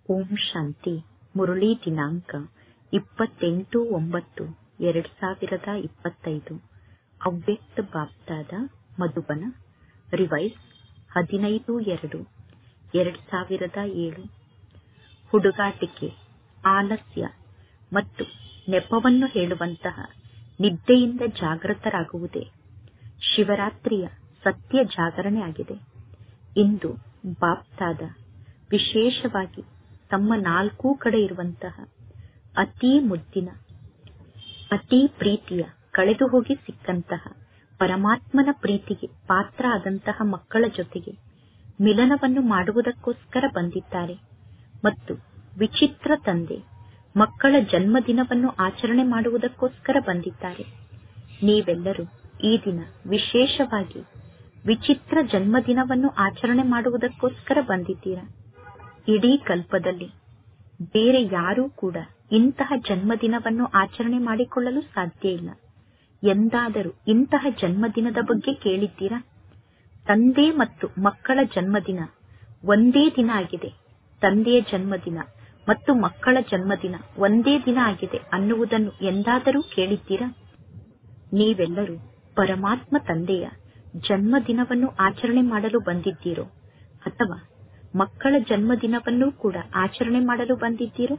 ಓಂ ಶಾಂತಿ ಮುರಳಿ ದಿನಾಂಕ ಇಪ್ಪತ್ತೆಂಟು ಒಂಬತ್ತು ಎರಡ್ ಸಾವಿರದ ಇಪ್ಪತ್ತೈದು ಅವ್ಯಕ್ತ ಬಾಪ್ದಾದ ಮಧುಬನ ರಿವೈಸ್ ಹದಿನೈದು ಎರಡು ಎರಡ್ ಸಾವಿರದ ಏಳು ಹುಡುಗಾಟಿಕೆ ಆಲಸ್ಯ ಮತ್ತು ನೆಪವನ್ನು ಹೇಳುವಂತಹ ನಿದ್ದೆಯಿಂದ ಜಾಗೃತರಾಗುವುದೇ ಶಿವರಾತ್ರಿಯ ಸತ್ಯ ಜಾಗರಣೆ ಆಗಿದೆ ಇಂದು ಬಾಪ್ದಾದ ವಿಶೇಷವಾಗಿ ತಮ್ಮ ನಾಲ್ಕೂ ಕಡೆ ಇರುವಂತಹ ಅತೀ ಮುದ್ದಿನ ಅತೀ ಪ್ರೀತಿಯ ಕಳೆದು ಹೋಗಿ ಸಿಕ್ಕಂತಹ ಪರಮಾತ್ಮನ ಪ್ರೀತಿಗೆ ಪಾತ್ರ ಆದಂತಹ ಮಕ್ಕಳ ಜೊತೆಗೆ ಮಿಲನವನ್ನು ಮಾಡುವುದಕ್ಕೋಸ್ಕರ ಬಂದಿದ್ದಾರೆ ಮತ್ತು ವಿಚಿತ್ರ ತಂದೆ ಮಕ್ಕಳ ಜನ್ಮದಿನವನ್ನು ಆಚರಣೆ ಮಾಡುವುದಕ್ಕೋಸ್ಕರ ಬಂದಿದ್ದಾರೆ ನೀವೆಲ್ಲರೂ ಈ ದಿನ ವಿಶೇಷವಾಗಿ ವಿಚಿತ್ರ ಜನ್ಮದಿನವನ್ನು ಆಚರಣೆ ಮಾಡುವುದಕ್ಕೋಸ್ಕರ ಬಂದಿದ್ದೀರಾ ಇಡೀ ಕಲ್ಪದಲ್ಲಿ ಬೇರೆ ಯಾರೂ ಕೂಡ ಇಂತಹ ಜನ್ಮದಿನವನ್ನು ಆಚರಣೆ ಮಾಡಿಕೊಳ್ಳಲು ಸಾಧ್ಯ ಇಲ್ಲ ಎಂದಾದರೂ ಇಂತಹ ಜನ್ಮದಿನದ ಬಗ್ಗೆ ಕೇಳಿದ್ದೀರಾ ತಂದೆ ಮತ್ತು ಮಕ್ಕಳ ಜನ್ಮದಿನ ಒಂದೇ ದಿನ ಆಗಿದೆ ತಂದೆಯ ಜನ್ಮದಿನ ಮತ್ತು ಮಕ್ಕಳ ಜನ್ಮದಿನ ಒಂದೇ ದಿನ ಆಗಿದೆ ಅನ್ನುವುದನ್ನು ಎಂದಾದರೂ ಕೇಳಿದ್ದೀರಾ ನೀವೆಲ್ಲರೂ ಪರಮಾತ್ಮ ತಂದೆಯ ಜನ್ಮದಿನವನ್ನು ಆಚರಣೆ ಮಾಡಲು ಬಂದಿದ್ದೀರೋ ಅಥವಾ ಮಕ್ಕಳ ಜನ್ಮದಿನವನ್ನೂ ಕೂಡ ಆಚರಣೆ ಮಾಡಲು ಬಂದಿದ್ದೀರೋ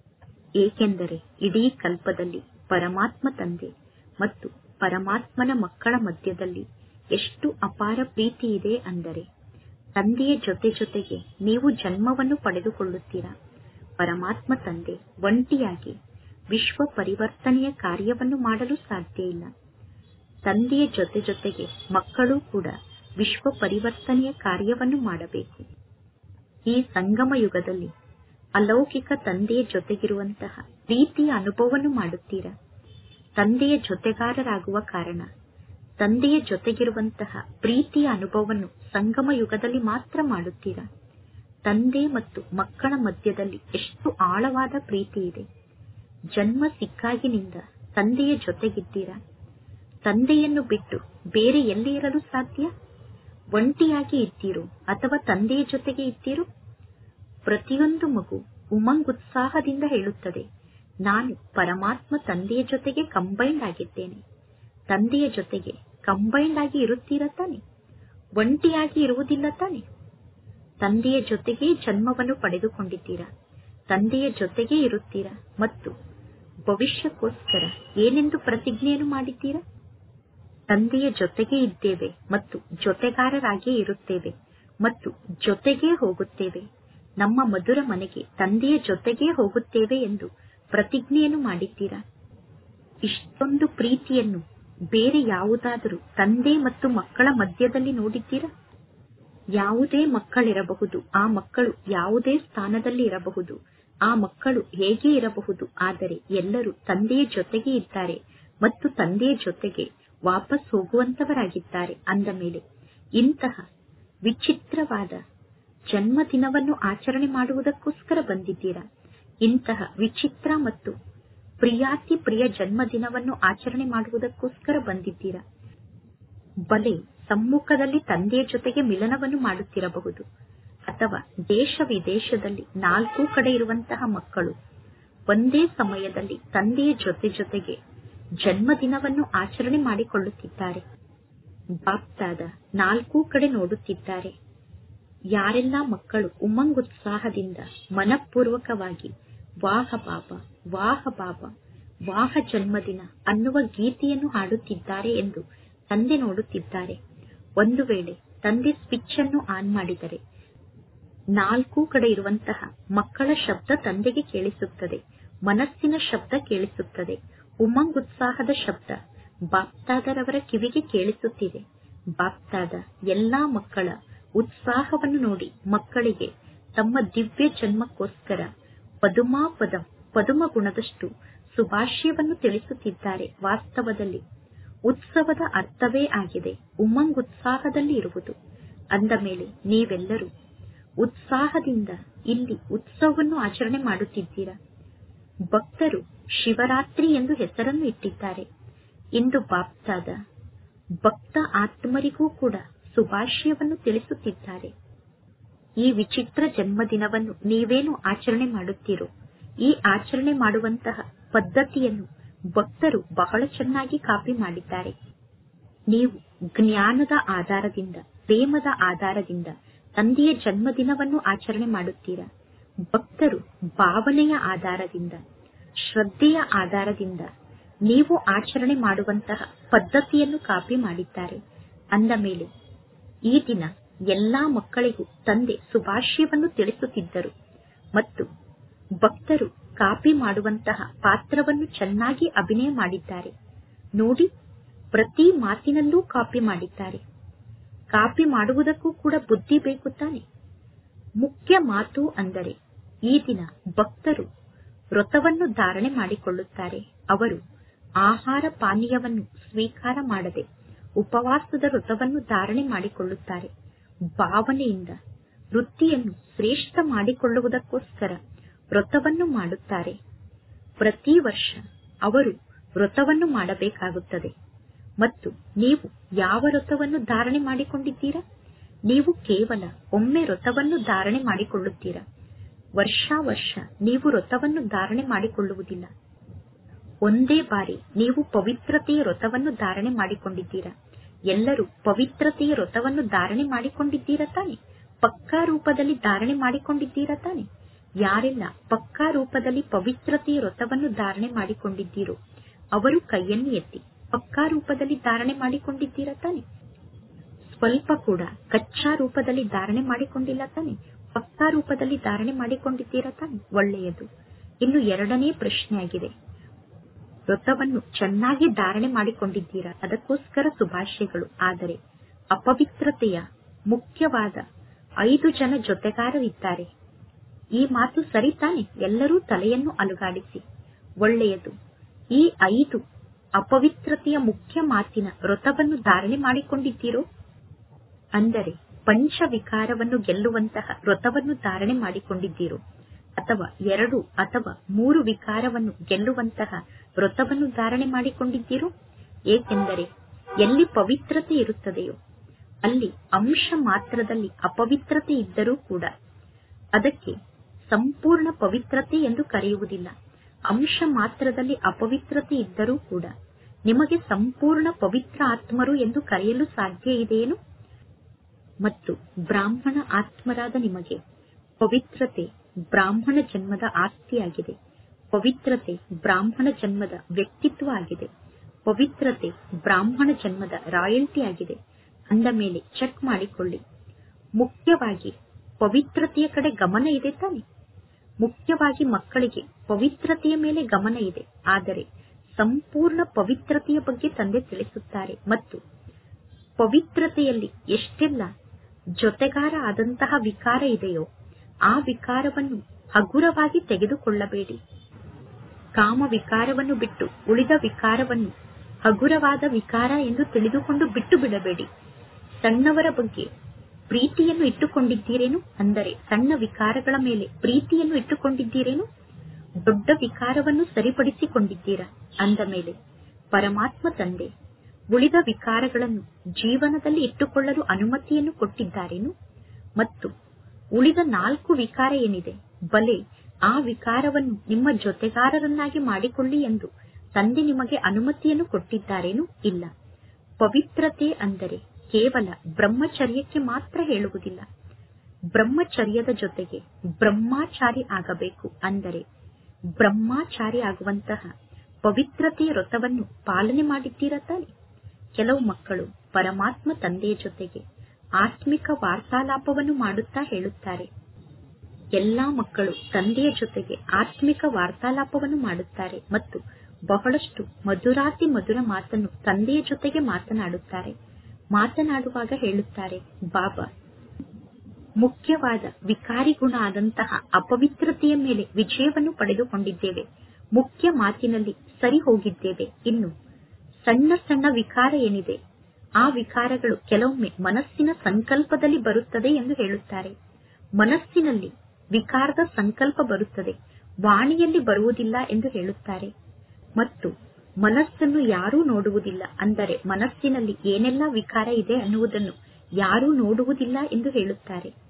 ಏಕೆಂದರೆ ಇಡೀ ಕಲ್ಪದಲ್ಲಿ ಪರಮಾತ್ಮ ತಂದೆ ಮತ್ತು ಪರಮಾತ್ಮನ ಮಕ್ಕಳ ಮಧ್ಯದಲ್ಲಿ ಎಷ್ಟು ಅಪಾರ ಪ್ರೀತಿ ಇದೆ ಅಂದರೆ ತಂದೆಯ ಜೊತೆ ಜೊತೆಗೆ ನೀವು ಜನ್ಮವನ್ನು ಪಡೆದುಕೊಳ್ಳುತ್ತೀರಾ ಪರಮಾತ್ಮ ತಂದೆ ಒಂಟಿಯಾಗಿ ವಿಶ್ವ ಪರಿವರ್ತನೆಯ ಕಾರ್ಯವನ್ನು ಮಾಡಲು ಸಾಧ್ಯ ಇಲ್ಲ ತಂದೆಯ ಜೊತೆ ಜೊತೆಗೆ ಮಕ್ಕಳು ಕೂಡ ವಿಶ್ವ ಪರಿವರ್ತನೆಯ ಕಾರ್ಯವನ್ನು ಮಾಡಬೇಕು ಈ ಸಂಗಮ ಯುಗದಲ್ಲಿ ಅಲೌಕಿಕ ತಂದೆಯ ಜೊತೆಗಿರುವಂತಹ ಪ್ರೀತಿಯ ಅನುಭವವನ್ನು ಮಾಡುತ್ತೀರಾ ತಂದೆಯ ಜೊತೆಗಾರರಾಗುವ ಕಾರಣ ತಂದೆಯ ಜೊತೆಗಿರುವಂತಹ ಪ್ರೀತಿಯ ಅನುಭವವನ್ನು ಸಂಗಮ ಯುಗದಲ್ಲಿ ಮಾತ್ರ ಮಾಡುತ್ತೀರಾ ತಂದೆ ಮತ್ತು ಮಕ್ಕಳ ಮಧ್ಯದಲ್ಲಿ ಎಷ್ಟು ಆಳವಾದ ಪ್ರೀತಿ ಇದೆ ಜನ್ಮ ಸಿಕ್ಕಾಗಿನಿಂದ ತಂದೆಯ ಜೊತೆಗಿದ್ದೀರಾ ತಂದೆಯನ್ನು ಬಿಟ್ಟು ಬೇರೆ ಎಲ್ಲಿ ಇರಲು ಸಾಧ್ಯ ಒಂಟಿಯಾಗಿ ಇದ್ದೀರೋ ಅಥವಾ ತಂದೆಯ ಜೊತೆಗೆ ಇದ್ದೀರೋ ಪ್ರತಿಯೊಂದು ಮಗು ಉಮಂಗ್ ಉತ್ಸಾಹದಿಂದ ಹೇಳುತ್ತದೆ ನಾನು ಪರಮಾತ್ಮ ತಂದೆಯ ಜೊತೆಗೆ ಕಂಬೈಂಡ್ ಆಗಿದ್ದೇನೆ ತಂದೆಯ ಜೊತೆಗೆ ಕಂಬೈಂಡ್ ಆಗಿ ಇರುತ್ತೀರ ತಾನೆ ಒಂಟಿಯಾಗಿ ಇರುವುದಿಲ್ಲ ತಾನೆ ತಂದೆಯ ಜೊತೆಗೆ ಜನ್ಮವನ್ನು ಪಡೆದುಕೊಂಡಿದ್ದೀರಾ ತಂದೆಯ ಜೊತೆಗೆ ಇರುತ್ತೀರಾ ಮತ್ತು ಭವಿಷ್ಯಕ್ಕೋಸ್ಕರ ಏನೆಂದು ಪ್ರತಿಜ್ಞೆಯನ್ನು ಮಾಡಿದ್ದೀರಾ ತಂದೆಯ ಜೊತೆಗೆ ಇದ್ದೇವೆ ಮತ್ತು ಜೊತೆಗಾರರಾಗಿಯೇ ಇರುತ್ತೇವೆ ಮತ್ತು ಜೊತೆಗೇ ಹೋಗುತ್ತೇವೆ ನಮ್ಮ ಮಧುರ ಮನೆಗೆ ತಂದೆಯ ಜೊತೆಗೇ ಹೋಗುತ್ತೇವೆ ಎಂದು ಪ್ರತಿಜ್ಞೆಯನ್ನು ಮಾಡಿದ್ದೀರಾ ಇಷ್ಟೊಂದು ಪ್ರೀತಿಯನ್ನು ಬೇರೆ ಯಾವುದಾದರೂ ತಂದೆ ಮತ್ತು ಮಕ್ಕಳ ಮಧ್ಯದಲ್ಲಿ ನೋಡಿದ್ದೀರಾ ಯಾವುದೇ ಮಕ್ಕಳಿರಬಹುದು ಆ ಮಕ್ಕಳು ಯಾವುದೇ ಸ್ಥಾನದಲ್ಲಿ ಇರಬಹುದು ಆ ಮಕ್ಕಳು ಹೇಗೆ ಇರಬಹುದು ಆದರೆ ಎಲ್ಲರೂ ತಂದೆಯ ಜೊತೆಗೆ ಇದ್ದಾರೆ ಮತ್ತು ತಂದೆಯ ಜೊತೆಗೆ ವಾಪಸ್ ಹೋಗುವಂತವರಾಗಿದ್ದಾರೆ ಅಂದ ಮೇಲೆ ಇಂತಹ ವಿಚಿತ್ರವಾದ ಜನ್ಮದಿನವನ್ನು ಆಚರಣೆ ಮಾಡುವುದಕ್ಕೋಸ್ಕರ ಬಂದಿದ್ದೀರಾ ಇಂತಹ ವಿಚಿತ್ರ ಮತ್ತು ಪ್ರಿಯಾತಿ ಪ್ರಿಯ ಜನ್ಮದಿನವನ್ನು ಆಚರಣೆ ಮಾಡುವುದಕ್ಕೋಸ್ಕರ ಬಂದಿದ್ದೀರಾ ಬಲೆ ಸಮ್ಮುಖದಲ್ಲಿ ತಂದೆಯ ಜೊತೆಗೆ ಮಿಲನವನ್ನು ಮಾಡುತ್ತಿರಬಹುದು ಅಥವಾ ದೇಶ ವಿದೇಶದಲ್ಲಿ ನಾಲ್ಕು ಕಡೆ ಇರುವಂತಹ ಮಕ್ಕಳು ಒಂದೇ ಸಮಯದಲ್ಲಿ ತಂದೆಯ ಜೊತೆ ಜೊತೆಗೆ ಜನ್ಮದಿನವನ್ನು ಆಚರಣೆ ಮಾಡಿಕೊಳ್ಳುತ್ತಿದ್ದಾರೆ ಬಾಪ್ತಾದ ನಾಲ್ಕೂ ಕಡೆ ನೋಡುತ್ತಿದ್ದಾರೆ ಯಾರೆಲ್ಲ ಮಕ್ಕಳು ಉಮಂಗ್ ಉತ್ಸಾಹದಿಂದ ಮನಪೂರ್ವಕವಾಗಿ ವಾಹ ಬಾಬಾ ವಾಹ ಬಾಬಾ ವಾಹ ಜನ್ಮದಿನ ಅನ್ನುವ ಗೀತೆಯನ್ನು ಹಾಡುತ್ತಿದ್ದಾರೆ ಎಂದು ತಂದೆ ನೋಡುತ್ತಿದ್ದಾರೆ ಒಂದು ವೇಳೆ ತಂದೆ ಸ್ವಿಚ್ ಅನ್ನು ಆನ್ ಮಾಡಿದರೆ ನಾಲ್ಕು ಕಡೆ ಇರುವಂತಹ ಮಕ್ಕಳ ಶಬ್ದ ತಂದೆಗೆ ಕೇಳಿಸುತ್ತದೆ ಮನಸ್ಸಿನ ಶಬ್ದ ಕೇಳಿಸುತ್ತದೆ ಉಮಂಗ್ ಉತ್ಸಾಹದ ಶಬ್ದ ಬಾಪ್ತಾದರವರ ಕಿವಿಗೆ ಕೇಳಿಸುತ್ತಿದೆ ಬಾಪ್ತಾದ ಎಲ್ಲಾ ಮಕ್ಕಳ ಉತ್ಸಾಹವನ್ನು ನೋಡಿ ಮಕ್ಕಳಿಗೆ ತಮ್ಮ ದಿವ್ಯ ಜನ್ಮಕ್ಕೋಸ್ಕರ ಪದುಮಾ ಪದಂ ಪದುಮ ಗುಣದಷ್ಟು ಸುಭಾಷ್ಯವನ್ನು ತಿಳಿಸುತ್ತಿದ್ದಾರೆ ವಾಸ್ತವದಲ್ಲಿ ಉತ್ಸವದ ಅರ್ಥವೇ ಆಗಿದೆ ಉಮಂಗ್ ಉತ್ಸಾಹದಲ್ಲಿ ಇರುವುದು ಅಂದ ಮೇಲೆ ನೀವೆಲ್ಲರೂ ಉತ್ಸಾಹದಿಂದ ಇಲ್ಲಿ ಉತ್ಸವವನ್ನು ಆಚರಣೆ ಮಾಡುತ್ತಿದ್ದೀರಾ ಭಕ್ತರು ಶಿವರಾತ್ರಿ ಎಂದು ಹೆಸರನ್ನು ಇಟ್ಟಿದ್ದಾರೆ ಇಂದು ಬಾಪ್ತಾದ ಭಕ್ತ ಆತ್ಮರಿಗೂ ಕೂಡ ಶುಭಾಶಯವನ್ನು ತಿಳಿಸುತ್ತಿದ್ದಾರೆ ಈ ವಿಚಿತ್ರ ಜನ್ಮದಿನವನ್ನು ನೀವೇನು ಆಚರಣೆ ಮಾಡುತ್ತೀರೋ ಈ ಆಚರಣೆ ಮಾಡುವಂತಹ ಪದ್ಧತಿಯನ್ನು ಭಕ್ತರು ಬಹಳ ಚೆನ್ನಾಗಿ ಕಾಪಿ ಮಾಡಿದ್ದಾರೆ ನೀವು ಜ್ಞಾನದ ಆಧಾರದಿಂದ ಪ್ರೇಮದ ಆಧಾರದಿಂದ ತಂದೆಯ ಜನ್ಮದಿನವನ್ನು ಆಚರಣೆ ಮಾಡುತ್ತೀರಾ ಭಕ್ತರು ಭಾವನೆಯ ಆಧಾರದಿಂದ ಶ್ರದ್ಧೆಯ ಆಧಾರದಿಂದ ನೀವು ಆಚರಣೆ ಮಾಡುವಂತಹ ಪದ್ಧತಿಯನ್ನು ಕಾಪಿ ಮಾಡಿದ್ದಾರೆ ಅಂದ ಮೇಲೆ ಈ ದಿನ ಎಲ್ಲಾ ಮಕ್ಕಳಿಗೂ ತಂದೆ ಶುಭಾಶಯವನ್ನು ತಿಳಿಸುತ್ತಿದ್ದರು ಮತ್ತು ಭಕ್ತರು ಕಾಪಿ ಮಾಡುವಂತಹ ಪಾತ್ರವನ್ನು ಚೆನ್ನಾಗಿ ಅಭಿನಯ ಮಾಡಿದ್ದಾರೆ ನೋಡಿ ಪ್ರತಿ ಮಾತಿನಲ್ಲೂ ಕಾಪಿ ಮಾಡಿದ್ದಾರೆ ಕಾಪಿ ಮಾಡುವುದಕ್ಕೂ ಕೂಡ ಬುದ್ಧಿ ಬೇಕು ತಾನೆ ಮುಖ್ಯ ಮಾತು ಅಂದರೆ ಈ ದಿನ ಭಕ್ತರು ವ್ರತವನ್ನು ಧಾರಣೆ ಮಾಡಿಕೊಳ್ಳುತ್ತಾರೆ ಅವರು ಆಹಾರ ಪಾನೀಯವನ್ನು ಸ್ವೀಕಾರ ಮಾಡದೆ ಉಪವಾಸದ ವ್ರತವನ್ನು ಧಾರಣೆ ಮಾಡಿಕೊಳ್ಳುತ್ತಾರೆ ಭಾವನೆಯಿಂದ ವೃತ್ತಿಯನ್ನು ಶ್ರೇಷ್ಠ ಮಾಡಿಕೊಳ್ಳುವುದಕ್ಕೋಸ್ಕರ ವ್ರತವನ್ನು ಮಾಡುತ್ತಾರೆ ಪ್ರತಿ ವರ್ಷ ಅವರು ವ್ರತವನ್ನು ಮಾಡಬೇಕಾಗುತ್ತದೆ ಮತ್ತು ನೀವು ಯಾವ ವ್ರತವನ್ನು ಧಾರಣೆ ಮಾಡಿಕೊಂಡಿದ್ದೀರಾ ನೀವು ಕೇವಲ ಒಮ್ಮೆ ವ್ರತವನ್ನು ಧಾರಣೆ ಮಾಡಿಕೊಳ್ಳುತ್ತೀರಾ ವರ್ಷ ವರ್ಷ ನೀವು ವ್ರತವನ್ನು ಧಾರಣೆ ಮಾಡಿಕೊಳ್ಳುವುದಿಲ್ಲ ಒಂದೇ ಬಾರಿ ನೀವು ಪವಿತ್ರತೆಯ ವ್ರತವನ್ನು ಧಾರಣೆ ಮಾಡಿಕೊಂಡಿದ್ದೀರಾ ಎಲ್ಲರೂ ಪವಿತ್ರತೆಯ ವ್ರತವನ್ನು ಧಾರಣೆ ಮಾಡಿಕೊಂಡಿದ್ದೀರಾ ತಾನೆ ಪಕ್ಕಾ ರೂಪದಲ್ಲಿ ಧಾರಣೆ ಮಾಡಿಕೊಂಡಿದ್ದೀರಾ ತಾನೆ ಯಾರೆಲ್ಲ ಪಕ್ಕಾ ರೂಪದಲ್ಲಿ ಪವಿತ್ರತೆಯ ವ್ರತವನ್ನು ಧಾರಣೆ ಮಾಡಿಕೊಂಡಿದ್ದೀರೋ ಅವರು ಕೈಯನ್ನು ಎತ್ತಿ ಪಕ್ಕಾ ರೂಪದಲ್ಲಿ ಧಾರಣೆ ಮಾಡಿಕೊಂಡಿದ್ದೀರಾ ತಾನೆ ಸ್ವಲ್ಪ ಕೂಡ ಕಚ್ಚಾ ರೂಪದಲ್ಲಿ ಧಾರಣೆ ಮಾಡಿಕೊಂಡಿಲ್ಲ ತಾನೆ ಪಕ್ಕಾ ರೂಪದಲ್ಲಿ ಧಾರಣೆ ಮಾಡಿಕೊಂಡಿದ್ದೀರಾ ತಾನೆ ಒಳ್ಳೆಯದು ಇನ್ನು ಎರಡನೇ ಪ್ರಶ್ನೆಯಾಗಿದೆ ವ್ರತವನ್ನು ಚೆನ್ನಾಗಿ ಧಾರಣೆ ಮಾಡಿಕೊಂಡಿದ್ದೀರಾ ಅದಕ್ಕೋಸ್ಕರ ಶುಭಾಶಯಗಳು ಆದರೆ ಅಪವಿತ್ರತೆಯ ಮುಖ್ಯವಾದ ಐದು ಜನ ಜೊತೆಗಾರರಿದ್ದಾರೆ ಈ ಮಾತು ಸರಿ ತಾನೆ ಎಲ್ಲರೂ ತಲೆಯನ್ನು ಅಲುಗಾಡಿಸಿ ಒಳ್ಳೆಯದು ಈ ಐದು ಅಪವಿತ್ರತೆಯ ಮುಖ್ಯ ಮಾತಿನ ವ್ರತವನ್ನು ಧಾರಣೆ ಮಾಡಿಕೊಂಡಿದ್ದೀರೋ ಅಂದರೆ ಪಂಚ ವಿಕಾರವನ್ನು ಗೆಲ್ಲುವಂತಹ ವ್ರತವನ್ನು ಧಾರಣೆ ಮಾಡಿಕೊಂಡಿದ್ದೀರೋ ಅಥವಾ ಎರಡು ಅಥವಾ ಮೂರು ವಿಕಾರವನ್ನು ಗೆಲ್ಲುವಂತಹ ವ್ರತವನ್ನು ಧಾರಣೆ ಮಾಡಿಕೊಂಡಿದ್ದೀರೋ ಏಕೆಂದರೆ ಎಲ್ಲಿ ಪವಿತ್ರತೆ ಇರುತ್ತದೆಯೋ ಅಲ್ಲಿ ಅಂಶ ಮಾತ್ರದಲ್ಲಿ ಅಪವಿತ್ರತೆ ಇದ್ದರೂ ಕೂಡ ಅದಕ್ಕೆ ಸಂಪೂರ್ಣ ಪವಿತ್ರತೆ ಎಂದು ಕರೆಯುವುದಿಲ್ಲ ಅಂಶ ಮಾತ್ರದಲ್ಲಿ ಅಪವಿತ್ರತೆ ಇದ್ದರೂ ಕೂಡ ನಿಮಗೆ ಸಂಪೂರ್ಣ ಪವಿತ್ರ ಆತ್ಮರು ಎಂದು ಕರೆಯಲು ಸಾಧ್ಯ ಇದೆಯೇನು ಮತ್ತು ಬ್ರಾಹ್ಮಣ ಆತ್ಮರಾದ ನಿಮಗೆ ಪವಿತ್ರತೆ ಬ್ರಾಹ್ಮಣ ಜನ್ಮದ ಆಸ್ತಿಯಾಗಿದೆ ಪವಿತ್ರತೆ ಬ್ರಾಹ್ಮಣ ಜನ್ಮದ ವ್ಯಕ್ತಿತ್ವ ಆಗಿದೆ ಪವಿತ್ರತೆ ಬ್ರಾಹ್ಮಣ ಜನ್ಮದ ರಾಯಲ್ಟಿ ಆಗಿದೆ ಅಂದ ಮೇಲೆ ಚೆಕ್ ಮಾಡಿಕೊಳ್ಳಿ ಮುಖ್ಯವಾಗಿ ಪವಿತ್ರತೆಯ ಕಡೆ ಗಮನ ಇದೆ ತಾನೆ ಮುಖ್ಯವಾಗಿ ಮಕ್ಕಳಿಗೆ ಪವಿತ್ರತೆಯ ಮೇಲೆ ಗಮನ ಇದೆ ಆದರೆ ಸಂಪೂರ್ಣ ಪವಿತ್ರತೆಯ ಬಗ್ಗೆ ತಂದೆ ತಿಳಿಸುತ್ತಾರೆ ಮತ್ತು ಪವಿತ್ರತೆಯಲ್ಲಿ ಎಷ್ಟೆಲ್ಲ ಜೊತೆಗಾರ ಆದಂತಹ ವಿಕಾರ ಇದೆಯೋ ಆ ವಿಕಾರವನ್ನು ಹಗುರವಾಗಿ ತೆಗೆದುಕೊಳ್ಳಬೇಡಿ ಕಾಮ ವಿಕಾರವನ್ನು ಬಿಟ್ಟು ಉಳಿದ ವಿಕಾರವನ್ನು ಹಗುರವಾದ ವಿಕಾರ ಎಂದು ತಿಳಿದುಕೊಂಡು ಬಿಟ್ಟು ಬಿಡಬೇಡಿ ಸಣ್ಣವರ ಬಗ್ಗೆ ಪ್ರೀತಿಯನ್ನು ಇಟ್ಟುಕೊಂಡಿದ್ದೀರೇನು ಅಂದರೆ ಸಣ್ಣ ವಿಕಾರಗಳ ಮೇಲೆ ಪ್ರೀತಿಯನ್ನು ಇಟ್ಟುಕೊಂಡಿದ್ದೀರೇನು ದೊಡ್ಡ ವಿಕಾರವನ್ನು ಸರಿಪಡಿಸಿಕೊಂಡಿದ್ದೀರಾ ಅಂದ ಮೇಲೆ ಪರಮಾತ್ಮ ತಂದೆ ಉಳಿದ ವಿಕಾರಗಳನ್ನು ಜೀವನದಲ್ಲಿ ಇಟ್ಟುಕೊಳ್ಳಲು ಅನುಮತಿಯನ್ನು ಕೊಟ್ಟಿದ್ದಾರೇನು ಮತ್ತು ಉಳಿದ ನಾಲ್ಕು ವಿಕಾರ ಏನಿದೆ ಬಲೆ ಆ ವಿಕಾರವನ್ನು ನಿಮ್ಮ ಜೊತೆಗಾರರನ್ನಾಗಿ ಮಾಡಿಕೊಳ್ಳಿ ಎಂದು ತಂದೆ ನಿಮಗೆ ಅನುಮತಿಯನ್ನು ಕೊಟ್ಟಿದ್ದಾರೇನು ಇಲ್ಲ ಪವಿತ್ರತೆ ಅಂದರೆ ಕೇವಲ ಬ್ರಹ್ಮಚರ್ಯಕ್ಕೆ ಮಾತ್ರ ಹೇಳುವುದಿಲ್ಲ ಬ್ರಹ್ಮಚರ್ಯದ ಜೊತೆಗೆ ಬ್ರಹ್ಮಾಚಾರಿ ಆಗಬೇಕು ಅಂದರೆ ಬ್ರಹ್ಮಾಚಾರಿ ಆಗುವಂತಹ ಪವಿತ್ರತೆಯ ವ್ರತವನ್ನು ಪಾಲನೆ ಮಾಡಿದ್ದೀರಾ ತಾನೆ ಕೆಲವು ಮಕ್ಕಳು ಪರಮಾತ್ಮ ತಂದೆಯ ಜೊತೆಗೆ ಆತ್ಮಿಕ ವಾರ್ತಾಲಾಪವನ್ನು ಮಾಡುತ್ತಾ ಹೇಳುತ್ತಾರೆ ಎಲ್ಲಾ ಮಕ್ಕಳು ತಂದೆಯ ಜೊತೆಗೆ ಆತ್ಮಿಕ ವಾರ್ತಾಲಾಪವನ್ನು ಮಾಡುತ್ತಾರೆ ಮತ್ತು ಬಹಳಷ್ಟು ಮಧುರಾತಿ ಮಧುರ ಮಾತನ್ನು ತಂದೆಯ ಜೊತೆಗೆ ಮಾತನಾಡುತ್ತಾರೆ ಮಾತನಾಡುವಾಗ ಹೇಳುತ್ತಾರೆ ಬಾಬಾ ಮುಖ್ಯವಾದ ವಿಕಾರಿ ಗುಣ ಆದಂತಹ ಅಪವಿತ್ರತೆಯ ಮೇಲೆ ವಿಜಯವನ್ನು ಪಡೆದುಕೊಂಡಿದ್ದೇವೆ ಮುಖ್ಯ ಮಾತಿನಲ್ಲಿ ಸರಿ ಹೋಗಿದ್ದೇವೆ ಇನ್ನು ಸಣ್ಣ ಸಣ್ಣ ವಿಕಾರ ಏನಿದೆ ಆ ವಿಕಾರಗಳು ಕೆಲವೊಮ್ಮೆ ಮನಸ್ಸಿನ ಸಂಕಲ್ಪದಲ್ಲಿ ಬರುತ್ತದೆ ಎಂದು ಹೇಳುತ್ತಾರೆ ಮನಸ್ಸಿನಲ್ಲಿ ವಿಕಾರದ ಸಂಕಲ್ಪ ಬರುತ್ತದೆ ವಾಣಿಯಲ್ಲಿ ಬರುವುದಿಲ್ಲ ಎಂದು ಹೇಳುತ್ತಾರೆ ಮತ್ತು ಮನಸ್ಸನ್ನು ಯಾರೂ ನೋಡುವುದಿಲ್ಲ ಅಂದರೆ ಮನಸ್ಸಿನಲ್ಲಿ ಏನೆಲ್ಲ ವಿಕಾರ ಇದೆ ಅನ್ನುವುದನ್ನು ಯಾರೂ ನೋಡುವುದಿಲ್ಲ ಎಂದು ಹೇಳುತ್ತಾರೆ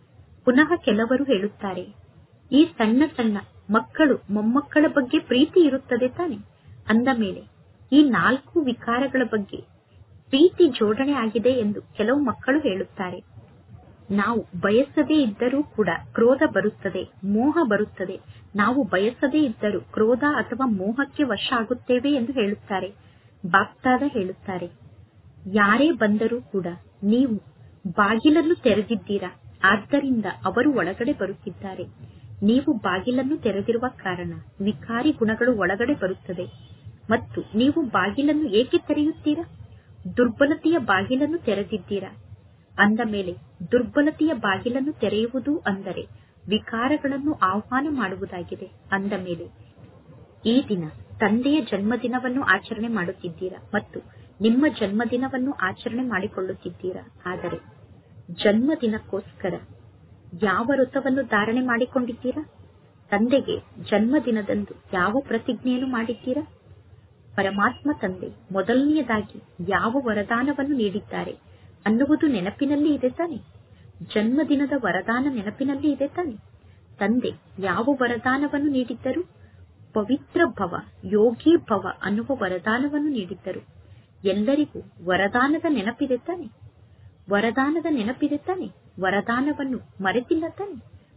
ಪುನಃ ಕೆಲವರು ಹೇಳುತ್ತಾರೆ ಈ ಸಣ್ಣ ಸಣ್ಣ ಮಕ್ಕಳು ಮೊಮ್ಮಕ್ಕಳ ಬಗ್ಗೆ ಪ್ರೀತಿ ಇರುತ್ತದೆ ತಾನೆ ಅಂದ ಮೇಲೆ ಈ ನಾಲ್ಕು ವಿಕಾರಗಳ ಬಗ್ಗೆ ಪ್ರೀತಿ ಜೋಡಣೆ ಆಗಿದೆ ಎಂದು ಕೆಲವು ಮಕ್ಕಳು ಹೇಳುತ್ತಾರೆ ನಾವು ಬಯಸದೇ ಇದ್ದರೂ ಕೂಡ ಕ್ರೋಧ ಬರುತ್ತದೆ ಮೋಹ ಬರುತ್ತದೆ ನಾವು ಬಯಸದೇ ಇದ್ದರೂ ಕ್ರೋಧ ಅಥವಾ ಮೋಹಕ್ಕೆ ವಶ ಆಗುತ್ತೇವೆ ಎಂದು ಹೇಳುತ್ತಾರೆ ಬಾಪ್ತಾದ ಹೇಳುತ್ತಾರೆ ಯಾರೇ ಬಂದರೂ ಕೂಡ ನೀವು ಬಾಗಿಲನ್ನು ತೆರೆದಿದ್ದೀರಾ ಆದ್ದರಿಂದ ಅವರು ಒಳಗಡೆ ಬರುತ್ತಿದ್ದಾರೆ ನೀವು ಬಾಗಿಲನ್ನು ತೆರೆದಿರುವ ಕಾರಣ ವಿಕಾರಿ ಗುಣಗಳು ಒಳಗಡೆ ಬರುತ್ತದೆ ಮತ್ತು ನೀವು ಬಾಗಿಲನ್ನು ಏಕೆ ತೆರೆಯುತ್ತೀರಾ ದುರ್ಬಲತೆಯ ಬಾಗಿಲನ್ನು ತೆರೆದಿದ್ದೀರಾ ಅಂದ ಮೇಲೆ ದುರ್ಬಲತೆಯ ಬಾಗಿಲನ್ನು ತೆರೆಯುವುದು ಅಂದರೆ ವಿಕಾರಗಳನ್ನು ಆಹ್ವಾನ ಮಾಡುವುದಾಗಿದೆ ಅಂದ ಮೇಲೆ ಈ ದಿನ ತಂದೆಯ ಜನ್ಮದಿನವನ್ನು ಆಚರಣೆ ಮಾಡುತ್ತಿದ್ದೀರಾ ಮತ್ತು ನಿಮ್ಮ ಜನ್ಮದಿನವನ್ನು ಆಚರಣೆ ಮಾಡಿಕೊಳ್ಳುತ್ತಿದ್ದೀರಾ ಆದರೆ ಜನ್ಮದಿನಕ್ಕೋಸ್ಕರ ಯಾವ ವ್ರತವನ್ನು ಧಾರಣೆ ಮಾಡಿಕೊಂಡಿದ್ದೀರಾ ತಂದೆಗೆ ಜನ್ಮದಿನದಂದು ಯಾವ ಪ್ರತಿಜ್ಞೆಯನ್ನು ಮಾಡಿದ್ದೀರಾ ಪರಮಾತ್ಮ ತಂದೆ ಮೊದಲನೆಯದಾಗಿ ಯಾವ ವರದಾನವನ್ನು ನೀಡಿದ್ದಾರೆ ಅನ್ನುವುದು ನೆನಪಿನಲ್ಲಿ ಇದೆ ತಾನೆ ಜನ್ಮದಿನದ ವರದಾನ ನೆನಪಿನಲ್ಲಿ ಇದೆ ತಾನೆ ತಂದೆ ಯಾವ ವರದಾನವನ್ನು ನೀಡಿದ್ದರು ಪವಿತ್ರ ಭವ ಯೋಗಿ ಭವ ಅನ್ನುವ ವರದಾನವನ್ನು ನೀಡಿದ್ದರು ಎಲ್ಲರಿಗೂ ವರದಾನದ ನೆನಪಿದೆ ತಾನೆ ವರದಾನದ ನೆನಪಿದೆ ತಾನೆ ವರದಾನವನ್ನು ಮರೆತಿಲ್ಲ ತಾನೆ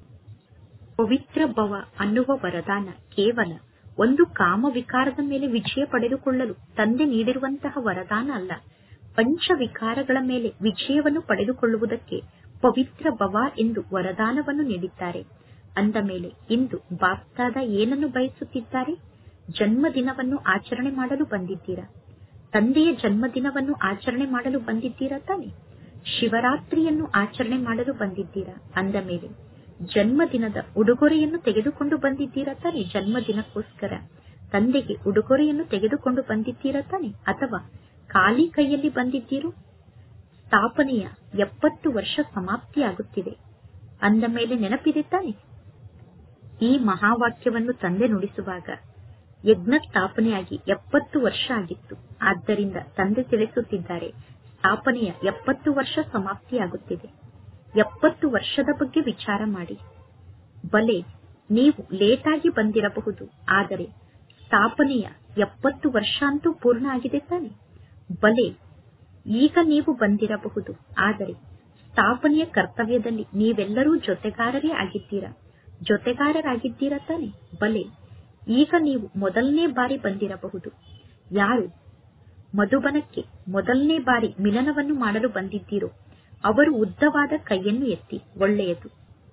ಪವಿತ್ರ ಭವ ಅನ್ನುವ ವರದಾನ ಕೇವಲ ಒಂದು ಕಾಮ ವಿಕಾರದ ಮೇಲೆ ವಿಜಯ ಪಡೆದುಕೊಳ್ಳಲು ತಂದೆ ನೀಡಿರುವಂತಹ ವರದಾನ ಅಲ್ಲ ಪಂಚ ವಿಕಾರಗಳ ಮೇಲೆ ವಿಜಯವನ್ನು ಪಡೆದುಕೊಳ್ಳುವುದಕ್ಕೆ ಪವಿತ್ರ ಭವ ಎಂದು ವರದಾನವನ್ನು ನೀಡಿದ್ದಾರೆ ಅಂದ ಮೇಲೆ ಇಂದು ಬಾಪ್ತಾದ ಏನನ್ನು ಬಯಸುತ್ತಿದ್ದಾರೆ ಜನ್ಮದಿನವನ್ನು ಆಚರಣೆ ಮಾಡಲು ಬಂದಿದ್ದೀರಾ ತಂದೆಯ ಜನ್ಮದಿನವನ್ನು ಆಚರಣೆ ಮಾಡಲು ಬಂದಿದ್ದೀರಾ ತಾನೆ ಶಿವರಾತ್ರಿಯನ್ನು ಆಚರಣೆ ಮಾಡಲು ಬಂದಿದ್ದೀರಾ ಅಂದ ಮೇಲೆ ಜನ್ಮದಿನದ ಉಡುಗೊರೆಯನ್ನು ತೆಗೆದುಕೊಂಡು ಬಂದಿದ್ದೀರಾ ತಾನೆ ಜನ್ಮದಿನಕ್ಕೋಸ್ಕರ ತಂದೆಗೆ ಉಡುಗೊರೆಯನ್ನು ತೆಗೆದುಕೊಂಡು ಬಂದಿದ್ದೀರಾ ತಾನೆ ಅಥವಾ ಖಾಲಿ ಕೈಯಲ್ಲಿ ಬಂದಿದ್ದೀರೋ ಸ್ಥಾಪನೆಯ ಎಪ್ಪತ್ತು ವರ್ಷ ಸಮಾಪ್ತಿಯಾಗುತ್ತಿದೆ ಅಂದ ಮೇಲೆ ನೆನಪಿದೆ ತಾನೆ ಈ ಮಹಾವಾಕ್ಯವನ್ನು ತಂದೆ ನುಡಿಸುವಾಗ ಯಜ್ಞ ಸ್ಥಾಪನೆಯಾಗಿ ಎಪ್ಪತ್ತು ವರ್ಷ ಆಗಿತ್ತು ಆದ್ದರಿಂದ ತಂದೆ ತಿಳಿಸುತ್ತಿದ್ದಾರೆ ಸ್ಥಾಪನೆಯ ಎಪ್ಪತ್ತು ವರ್ಷ ಸಮಾಪ್ತಿಯಾಗುತ್ತಿದೆ ಎಪ್ಪತ್ತು ವರ್ಷದ ಬಗ್ಗೆ ವಿಚಾರ ಮಾಡಿ ಬಲೆ ನೀವು ಲೇಟಾಗಿ ಬಂದಿರಬಹುದು ಆದರೆ ಸ್ಥಾಪನೆಯ ಎಪ್ಪತ್ತು ವರ್ಷ ಅಂತೂ ಪೂರ್ಣ ಆಗಿದೆ ತಾನೆ ಬಲೆ ಈಗ ನೀವು ಬಂದಿರಬಹುದು ಆದರೆ ಸ್ಥಾಪನೆಯ ಕರ್ತವ್ಯದಲ್ಲಿ ನೀವೆಲ್ಲರೂ ಜೊತೆಗಾರರೇ ಆಗಿದ್ದೀರಾ ಜೊತೆಗಾರರಾಗಿದ್ದೀರಾ ತಾನೆ ಬಲೆ ಈಗ ನೀವು ಮೊದಲನೇ ಬಾರಿ ಬಂದಿರಬಹುದು ಯಾರು ಮಧುಬನಕ್ಕೆ ಮೊದಲನೇ ಬಾರಿ ಮಿಲನವನ್ನು ಮಾಡಲು ಬಂದಿದ್ದೀರೋ ಅವರು ಉದ್ದವಾದ ಕೈಯನ್ನು ಎತ್ತಿ ಒಳ್ಳೆಯದು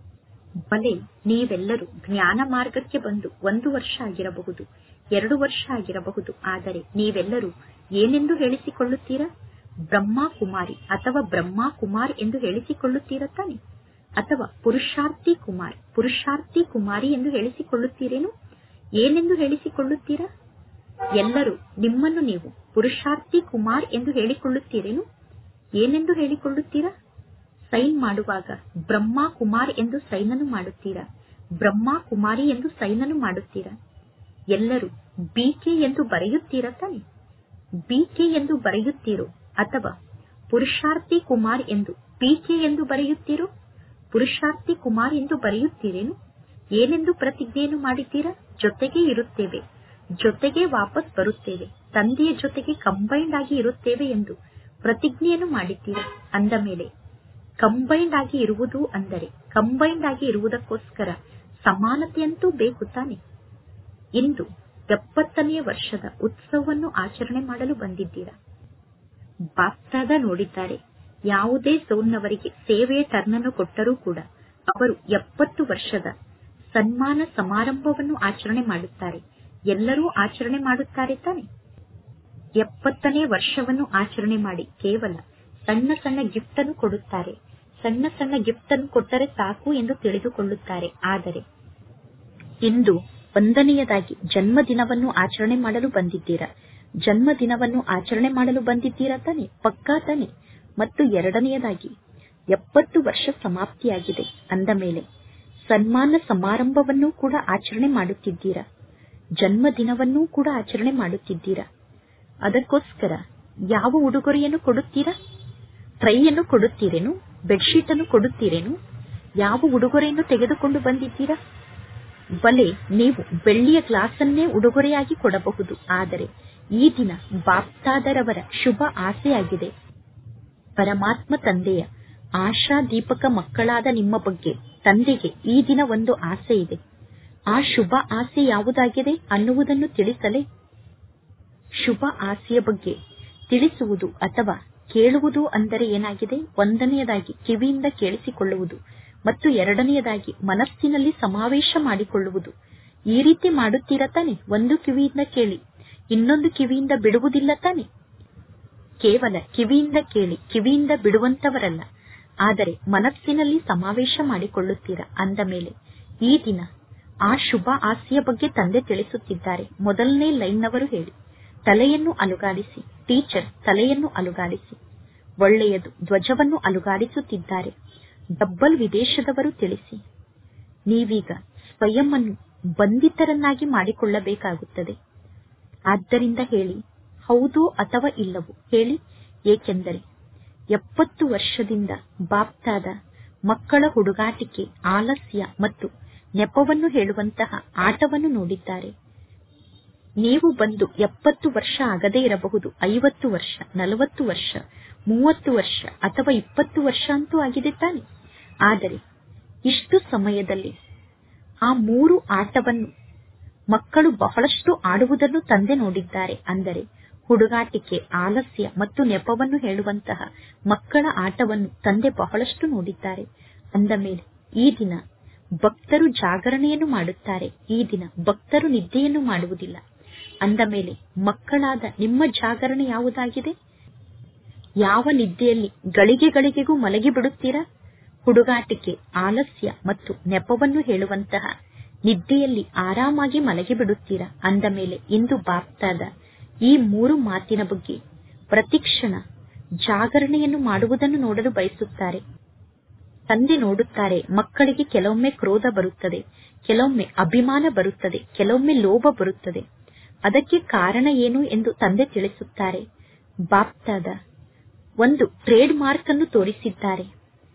ಬಲೆ ನೀವೆಲ್ಲರೂ ಜ್ಞಾನ ಮಾರ್ಗಕ್ಕೆ ಬಂದು ಒಂದು ವರ್ಷ ಆಗಿರಬಹುದು ಎರಡು ವರ್ಷ ಆಗಿರಬಹುದು ಆದರೆ ನೀವೆಲ್ಲರೂ ಏನೆಂದು ಹೇಳಿಸಿಕೊಳ್ಳುತ್ತೀರಾ ಬ್ರಹ್ಮ ಕುಮಾರಿ ಅಥವಾ ಬ್ರಹ್ಮ ಕುಮಾರ್ ಎಂದು ಹೇಳಿಸಿಕೊಳ್ಳುತ್ತೀರಾ ತಾನೆ ಅಥವಾ ಪುರುಷಾರ್ಥಿ ಕುಮಾರ್ ಪುರುಷಾರ್ಥಿ ಕುಮಾರಿ ಎಂದು ಹೇಳಿಸಿಕೊಳ್ಳುತ್ತೀರೇನು ಏನೆಂದು ಹೇಳಿಸಿಕೊಳ್ಳುತ್ತೀರಾ ಎಲ್ಲರೂ ನಿಮ್ಮನ್ನು ನೀವು ಪುರುಷಾರ್ಥಿ ಕುಮಾರ್ ಎಂದು ಹೇಳಿಕೊಳ್ಳುತ್ತೀರೇನು ಏನೆಂದು ಹೇಳಿಕೊಳ್ಳುತ್ತೀರಾ ಸೈನ್ ಮಾಡುವಾಗ ಬ್ರಹ್ಮ ಕುಮಾರ್ ಎಂದು ಸೈನನ್ನು ಮಾಡುತ್ತೀರಾ ಬ್ರಹ್ಮ ಕುಮಾರಿ ಎಂದು ಸೈನನ್ನು ಮಾಡುತ್ತೀರಾ ಎಲ್ಲರೂ ಬಿಕೆ ಎಂದು ಬರೆಯುತ್ತೀರಾ ತಾನೆ ಬಿಕೆ ಎಂದು ಬರೆಯುತ್ತೀರೋ ಅಥವಾ ಪುರುಷಾರ್ಥಿ ಕುಮಾರ್ ಎಂದು ಪಿಕೆ ಎಂದು ಬರೆಯುತ್ತೀರೋ ಪುರುಷಾರ್ಥಿ ಕುಮಾರ್ ಎಂದು ಬರೆಯುತ್ತೀರೇನು ಏನೆಂದು ಪ್ರತಿಜ್ಞೆಯನ್ನು ಮಾಡಿದ್ದೀರಾ ಜೊತೆಗೆ ಇರುತ್ತೇವೆ ಜೊತೆಗೆ ವಾಪಸ್ ಬರುತ್ತೇವೆ ತಂದೆಯ ಜೊತೆಗೆ ಕಂಬೈಂಡ್ ಆಗಿ ಇರುತ್ತೇವೆ ಎಂದು ಪ್ರತಿಜ್ಞೆಯನ್ನು ಮಾಡಿದ್ದೀರಾ ಅಂದ ಮೇಲೆ ಕಂಬೈಂಡ್ ಆಗಿ ಇರುವುದು ಅಂದರೆ ಕಂಬೈಂಡ್ ಆಗಿ ಇರುವುದಕ್ಕೋಸ್ಕರ ಸಮಾನತೆಯಂತೂ ಬೇಕು ತಾನೆ ಇಂದು ಎಪ್ಪತ್ತನೆಯ ವರ್ಷದ ಉತ್ಸವವನ್ನು ಆಚರಣೆ ಮಾಡಲು ಬಂದಿದ್ದೀರಾ ಬಾಪ್ತಾದ ನೋಡಿದ್ದಾರೆ ಯಾವುದೇ ಸೋನ್ನವರಿಗೆ ಸೇವೆಯ ಟರ್ನನ್ನು ಕೊಟ್ಟರೂ ಕೂಡ ಅವರು ಎಪ್ಪತ್ತು ವರ್ಷದ ಸನ್ಮಾನ ಸಮಾರಂಭವನ್ನು ಆಚರಣೆ ಮಾಡುತ್ತಾರೆ ಎಲ್ಲರೂ ಆಚರಣೆ ಮಾಡುತ್ತಾರೆ ತಾನೆ ಎಪ್ಪತ್ತನೇ ವರ್ಷವನ್ನು ಆಚರಣೆ ಮಾಡಿ ಕೇವಲ ಸಣ್ಣ ಸಣ್ಣ ಗಿಫ್ಟ್ ಅನ್ನು ಕೊಡುತ್ತಾರೆ ಸಣ್ಣ ಸಣ್ಣ ಗಿಫ್ಟ್ ಅನ್ನು ಕೊಟ್ಟರೆ ಸಾಕು ಎಂದು ತಿಳಿದುಕೊಳ್ಳುತ್ತಾರೆ ಆದರೆ ಇಂದು ಒಂದನೆಯದಾಗಿ ಜನ್ಮದಿನವನ್ನು ಆಚರಣೆ ಮಾಡಲು ಬಂದಿದ್ದೀರಾ ಜನ್ಮದಿನವನ್ನು ಆಚರಣೆ ಮಾಡಲು ಬಂದಿದ್ದೀರಾ ತಾನೆ ಪಕ್ಕಾ ತಾನೆ ಮತ್ತು ಎರಡನೆಯದಾಗಿ ಎಪ್ಪತ್ತು ವರ್ಷ ಸಮಾಪ್ತಿಯಾಗಿದೆ ಅಂದ ಮೇಲೆ ಸನ್ಮಾನ ಸಮಾರಂಭವನ್ನೂ ಕೂಡ ಆಚರಣೆ ಮಾಡುತ್ತಿದ್ದೀರಾ ಜನ್ಮದಿನವನ್ನೂ ಕೂಡ ಆಚರಣೆ ಮಾಡುತ್ತಿದ್ದೀರಾ ಅದಕ್ಕೋಸ್ಕರ ಯಾವ ಉಡುಗೊರೆಯನ್ನು ಕೊಡುತ್ತೀರಾ ಟ್ರೈಯನ್ನು ಕೊಡುತ್ತೀರೇನು ಬೆಡ್ಶೀಟ್ ಅನ್ನು ಕೊಡುತ್ತೀರೇನು ಯಾವ ಉಡುಗೊರೆಯನ್ನು ತೆಗೆದುಕೊಂಡು ಬಂದಿದ್ದೀರಾ ಬಲೆ ನೀವು ಬೆಳ್ಳಿಯ ಗ್ಲಾಸನ್ನೇ ಉಡುಗೊರೆಯಾಗಿ ಕೊಡಬಹುದು ಆದರೆ ಈ ದಿನ ಬಾಪ್ತಾದರವರ ಶುಭ ಆಸೆಯಾಗಿದೆ ಪರಮಾತ್ಮ ತಂದೆಯ ಆಶಾ ದೀಪಕ ಮಕ್ಕಳಾದ ನಿಮ್ಮ ಬಗ್ಗೆ ತಂದೆಗೆ ಈ ದಿನ ಒಂದು ಆಸೆ ಇದೆ ಆ ಶುಭ ಆಸೆ ಯಾವುದಾಗಿದೆ ಅನ್ನುವುದನ್ನು ತಿಳಿಸಲೇ ಶುಭ ಆಸೆಯ ಬಗ್ಗೆ ತಿಳಿಸುವುದು ಅಥವಾ ಕೇಳುವುದು ಅಂದರೆ ಏನಾಗಿದೆ ಒಂದನೆಯದಾಗಿ ಕಿವಿಯಿಂದ ಕೇಳಿಸಿಕೊಳ್ಳುವುದು ಮತ್ತು ಎರಡನೆಯದಾಗಿ ಮನಸ್ಸಿನಲ್ಲಿ ಸಮಾವೇಶ ಮಾಡಿಕೊಳ್ಳುವುದು ಈ ರೀತಿ ಮಾಡುತ್ತೀರ ತಾನೆ ಒಂದು ಕಿವಿಯಿಂದ ಕೇಳಿ ಇನ್ನೊಂದು ಕಿವಿಯಿಂದ ಬಿಡುವುದಿಲ್ಲ ತಾನೆ ಕೇವಲ ಕಿವಿಯಿಂದ ಕೇಳಿ ಕಿವಿಯಿಂದ ಬಿಡುವಂತವರಲ್ಲ ಆದರೆ ಮನಸ್ಸಿನಲ್ಲಿ ಸಮಾವೇಶ ಮಾಡಿಕೊಳ್ಳುತ್ತೀರಾ ಅಂದ ಮೇಲೆ ಈ ದಿನ ಆ ಶುಭ ಆಸೆಯ ಬಗ್ಗೆ ತಂದೆ ತಿಳಿಸುತ್ತಿದ್ದಾರೆ ಮೊದಲನೇ ಲೈನ್ನವರು ಹೇಳಿ ತಲೆಯನ್ನು ಅಲುಗಾಡಿಸಿ ಟೀಚರ್ ತಲೆಯನ್ನು ಅಲುಗಾಡಿಸಿ ಒಳ್ಳೆಯದು ಧ್ವಜವನ್ನು ಅಲುಗಾಡಿಸುತ್ತಿದ್ದಾರೆ ಡಬ್ಬಲ್ ವಿದೇಶದವರು ತಿಳಿಸಿ ನೀವೀಗ ಸ್ವಯಂ ಅನ್ನು ಬಂಧಿತರನ್ನಾಗಿ ಮಾಡಿಕೊಳ್ಳಬೇಕಾಗುತ್ತದೆ ಆದ್ದರಿಂದ ಹೇಳಿ ಹೌದೋ ಅಥವಾ ಇಲ್ಲವೋ ಹೇಳಿ ಏಕೆಂದರೆ ಎಪ್ಪತ್ತು ವರ್ಷದಿಂದ ಬಾಪ್ತಾದ ಮಕ್ಕಳ ಹುಡುಗಾಟಿಕೆ ಆಲಸ್ಯ ಮತ್ತು ನೆಪವನ್ನು ಹೇಳುವಂತಹ ಆಟವನ್ನು ನೋಡಿದ್ದಾರೆ ನೀವು ಬಂದು ಎಪ್ಪತ್ತು ವರ್ಷ ಆಗದೇ ಇರಬಹುದು ಐವತ್ತು ವರ್ಷ ನಲವತ್ತು ವರ್ಷ ಮೂವತ್ತು ವರ್ಷ ಅಥವಾ ಇಪ್ಪತ್ತು ವರ್ಷ ಅಂತೂ ಆಗಿದೆ ತಾನೆ ಆದರೆ ಇಷ್ಟು ಸಮಯದಲ್ಲಿ ಆ ಮೂರು ಆಟವನ್ನು ಮಕ್ಕಳು ಬಹಳಷ್ಟು ಆಡುವುದನ್ನು ತಂದೆ ನೋಡಿದ್ದಾರೆ ಅಂದರೆ ಹುಡುಗಾಟಿಕೆ ಆಲಸ್ಯ ಮತ್ತು ನೆಪವನ್ನು ಹೇಳುವಂತಹ ಮಕ್ಕಳ ಆಟವನ್ನು ತಂದೆ ಬಹಳಷ್ಟು ನೋಡಿದ್ದಾರೆ ಅಂದ ಮೇಲೆ ಈ ದಿನ ಭಕ್ತರು ಜಾಗರಣೆಯನ್ನು ಮಾಡುತ್ತಾರೆ ಈ ದಿನ ಭಕ್ತರು ನಿದ್ದೆಯನ್ನು ಮಾಡುವುದಿಲ್ಲ ಅಂದ ಮೇಲೆ ಮಕ್ಕಳಾದ ನಿಮ್ಮ ಜಾಗರಣೆ ಯಾವುದಾಗಿದೆ ಯಾವ ನಿದ್ದೆಯಲ್ಲಿ ಗಳಿಗೆ ಗಳಿಗೆಗೂ ಮಲಗಿ ಬಿಡುತ್ತೀರಾ ಹುಡುಗಾಟಿಕೆ ಆಲಸ್ಯ ಮತ್ತು ನೆಪವನ್ನು ಹೇಳುವಂತಹ ನಿದ್ದೆಯಲ್ಲಿ ಆರಾಮಾಗಿ ಮಲಗಿ ಬಿಡುತ್ತೀರಾ ಅಂದ ಮೇಲೆ ಇಂದು ಬಾಪ್ತಾದ ಈ ಮೂರು ಮಾತಿನ ಬಗ್ಗೆ ಪ್ರತಿಕ್ಷಣ ಜಾಗರಣೆಯನ್ನು ಮಾಡುವುದನ್ನು ನೋಡಲು ಬಯಸುತ್ತಾರೆ ತಂದೆ ನೋಡುತ್ತಾರೆ ಮಕ್ಕಳಿಗೆ ಕೆಲವೊಮ್ಮೆ ಕ್ರೋಧ ಬರುತ್ತದೆ ಕೆಲವೊಮ್ಮೆ ಅಭಿಮಾನ ಬರುತ್ತದೆ ಕೆಲವೊಮ್ಮೆ ಲೋಭ ಬರುತ್ತದೆ ಅದಕ್ಕೆ ಕಾರಣ ಏನು ಎಂದು ತಂದೆ ತಿಳಿಸುತ್ತಾರೆ ಬಾಪ್ತಾದ ಒಂದು ಟ್ರೇಡ್ ಮಾರ್ಕ್ ಅನ್ನು ತೋರಿಸಿದ್ದಾರೆ